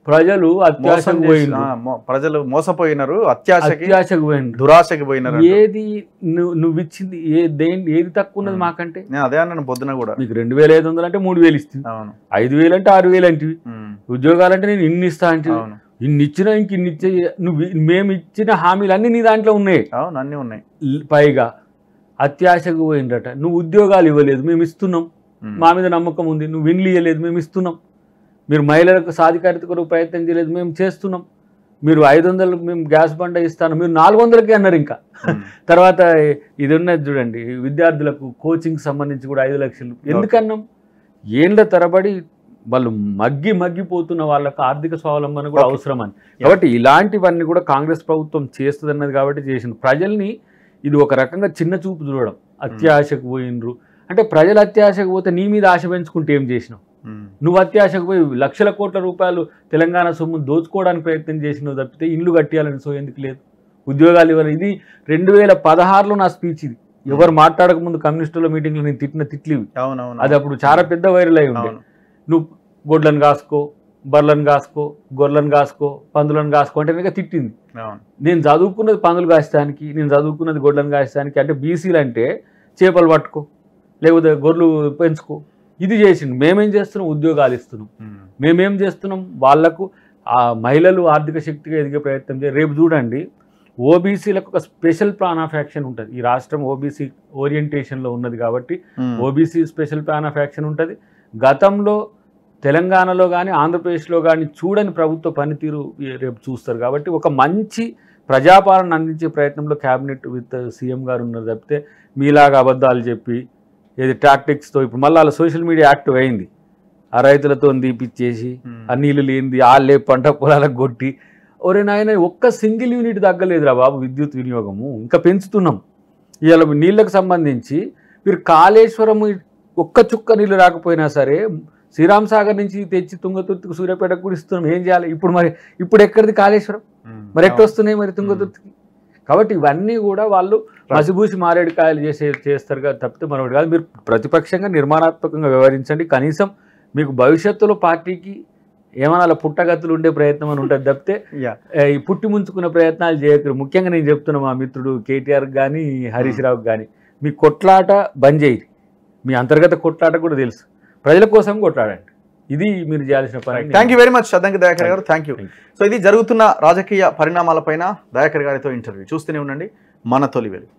ప్రజలు మోసం అత్యాశకు చేసి- పోయిండ్రు ఆ, మో- ప్రజలు మోసపోయినారు అత్యాశకి అత్యాశకు పోయిండ్రు దురాశకి పోయినారు అంటూ. ఏది నువ్వు నువ్వు ఇచ్చింది ఏ దేని ఏది తక్కువ ఉన్నది ఉమ్. మాకంటే నేను అదే అన్నాను పొద్దున కూడా మీకు రెండు వేల ఐదు వందలు అంటే మూడు వేలు ఇస్తుంది అవును ఐదు వేలు అంటే ఆరు వేలు అంటివి ఉమ్, ఉద్యోగాలంటే నేను ఇన్ని ఇస్తా అంటే అవును ఇన్ని ఇచ్చినా ఇంక ఇన్ని ఇచ్చే నువ్వు ఇ- మేము ఇచ్చిన హామీలు అన్ని నీ దాంట్లో ఉన్నాయి అవును అన్నీ ఉన్నాయి ల్- పైగా అత్యాశకు పోయిందట నువ్వు ఉద్యోగాలు ఇవ్వలేదు మేము ఇస్తున్నాం ఉమ్, మా మీద నమ్మకం ఉంది నువ్వు విన్లు ఇవ్వలేదు మేము ఇస్తున్నాం మీరు మహిళలకు సాధికారిత కొరకు ప్రయత్నం చేయలేదు మేము చేస్తున్నాం మీరు ఐదు వందలు మేము గ్యాస్ బండ ఇస్తాను మీరు నాలుగు వందలకే అన్నారు ఇంకా ఉమ్, తర్వాత ఇది ఉన్నది చూడండి విద్యార్థులకు కోచింగ్ సంబంధించి కూడా ఐదు లక్షలు ఎందుకన్నాం ఏండ్ల తరబడి వాళ్ళు మగ్గి మగ్గిపోతున్న వాళ్ళకు ఆర్థిక స్వావలంబన కూడా Okay. అవసరం అని కాబట్టి ఇలాంటివన్నీ కూడా కాంగ్రెస్ ప్రభుత్వం చేస్తుందన్నది కాబట్టి చేసింది ప్రజల్ని ఇది ఒక రకంగా చిన్న చూపు చూడడం అత్యాశకు పోయినరు అంటే ప్రజలు అత్యాశకు పోతే నీ మీద ఆశ పెంచుకుంటే ఏం చేసినావు ఉమ్, నువ్వు అత్యాశకు పోయి లక్షల కోట్ల రూపాయలు తెలంగాణ సొమ్ము దోచుకోవడానికి ప్రయత్నం చేసినావు తప్పితే ఇల్లు కట్టియాలని సో ఎందుకు లేదు ఉద్యోగాలు ఇవ్వాలి ఇది రెండు వేల పదహారులో నా స్పీచ్ ఇది ఎవరు మాట్లాడక ముందు కమ్యూనిస్టుల మీటింగ్లో నేను తిట్టిన తిట్లు ఇవి అవును అవును అది అప్పుడు చాలా పెద్ద వైరల్ అయి ఉండే అవును నువ్వు గొడ్లను కాసుకో బర్లను కాసుకో గొర్రెలను కాసుకో పందులను కాసుకో అంటే ఇంకా తిట్టింది అవును నేను చదువుకున్నది పందులు కాస్తానికి నేను చదువుకున్నది గొడ్లను కాస్తానికి అంటే బీసీలు అంటే చేపలు పట్టుకో లేకపోతే గొర్రెలు పెంచుకో ఇది చేసిండు మేమేం చేస్తున్నాం ఉద్యోగాలు ఇస్తున్నాం ఉమ్, మేమేం చేస్తున్నాం వాళ్లకు ఆ మహిళలు ఆర్థిక శక్తిగా ఎదిగే ప్రయత్నం చేయాలి రేపు చూడండి ఓబీసీలకు ఒక స్పెషల్ ప్లాన్ ఆఫ్ యాక్షన్ ఉంటుంది ఈ రాష్ట్రం ఓబీసీ ఓరియంటేషన్లో ఉన్నది కాబట్టి um, OBC special plan of action ఉంటుంది గతంలో తెలంగాణలో కానీ ఆంధ్రప్రదేశ్లో కానీ చూడని ప్రభుత్వ పనితీరు ఈ- రేపు చూస్తారు కాబట్టి ఒక మంచి ప్రజాపాలన అందించే ప్రయత్నంలో క్యాబినెట్ విత్ సీఎం గారు ఉన్నారు తప్పితే మీలాగా అబద్ధాలు చెప్పి ఏది టాక్టిక్స్తో ఇప్పుడు మళ్ళీ వాళ్ళ సోషల్ మీడియా యాక్టివ్ అయింది ఆ రైతులతో దీపిచ్చేసి ఉమ్, ఆ నీళ్ళు లేనిది వాళ్ళే పంట పొలాలకు కొట్టి ఒరే నాయన ఒక్క సింగిల్ యూనిట్ తగ్గలేదురా బాబు విద్యుత్ వినియోగము ఇంకా పెంచుతున్నాం ఇవాళ నీళ్ళకు సంబంధించి మీరు కాళేశ్వరం ఒక్క చుక్క నీళ్ళు రాకపోయినా సరే శ్రీరామ్ సాగర్ నుంచి తెచ్చి తుంగతుర్తికి సూర్యాపేటకు కూడా ఇస్తున్నాం ఏం చేయాలి ఇప్పుడు మరి ఇప్పుడు ఎక్కడిది కాళేశ్వరం ఉమ్, మరి ఎట్ట వస్తున్నాయి మరి తుంగతుర్తికి కాబట్టి ఇవన్నీ కూడా వాళ్ళు మసిబూసి మారేడుకాయలు చేసే చేస్తారు కదా తప్పితే మరొకటి కాదు మీరు ప్రతిపక్షంగా నిర్మాణాత్మకంగా వ్యవహరించండి కనీసం మీకు భవిష్యత్తులో పార్టీకి ఏమైనా అలా పుట్టగతులు ఉండే ప్రయత్నం అని ఉంటుంది తప్పితే యా ఏ, ఈ పుట్టి ముంచుకునే ప్రయత్నాలు చేయకరు ముఖ్యంగా నేను చెప్తున్నా మా మిత్రుడు కేటీఆర్ కానీ హరీష్ రావు కానీ మీ కొట్లాట బంద్ చేయి మీ అంతర్గత కొట్లాట కూడా తెలుసు ప్రజల కోసం కొట్లాడండి ఇది మీరు చేయాల్సిన పని thank you very much Addanki Dayakar గారు థ్యాంక్ యూ Thank సో ఇది జరుగుతున్న రాజకీయ పరిణామాలపైన దయాకర్ గారితో ఇంటర్వ్యూ చూస్తూనే ఉండండి మన తొలి వెలుగు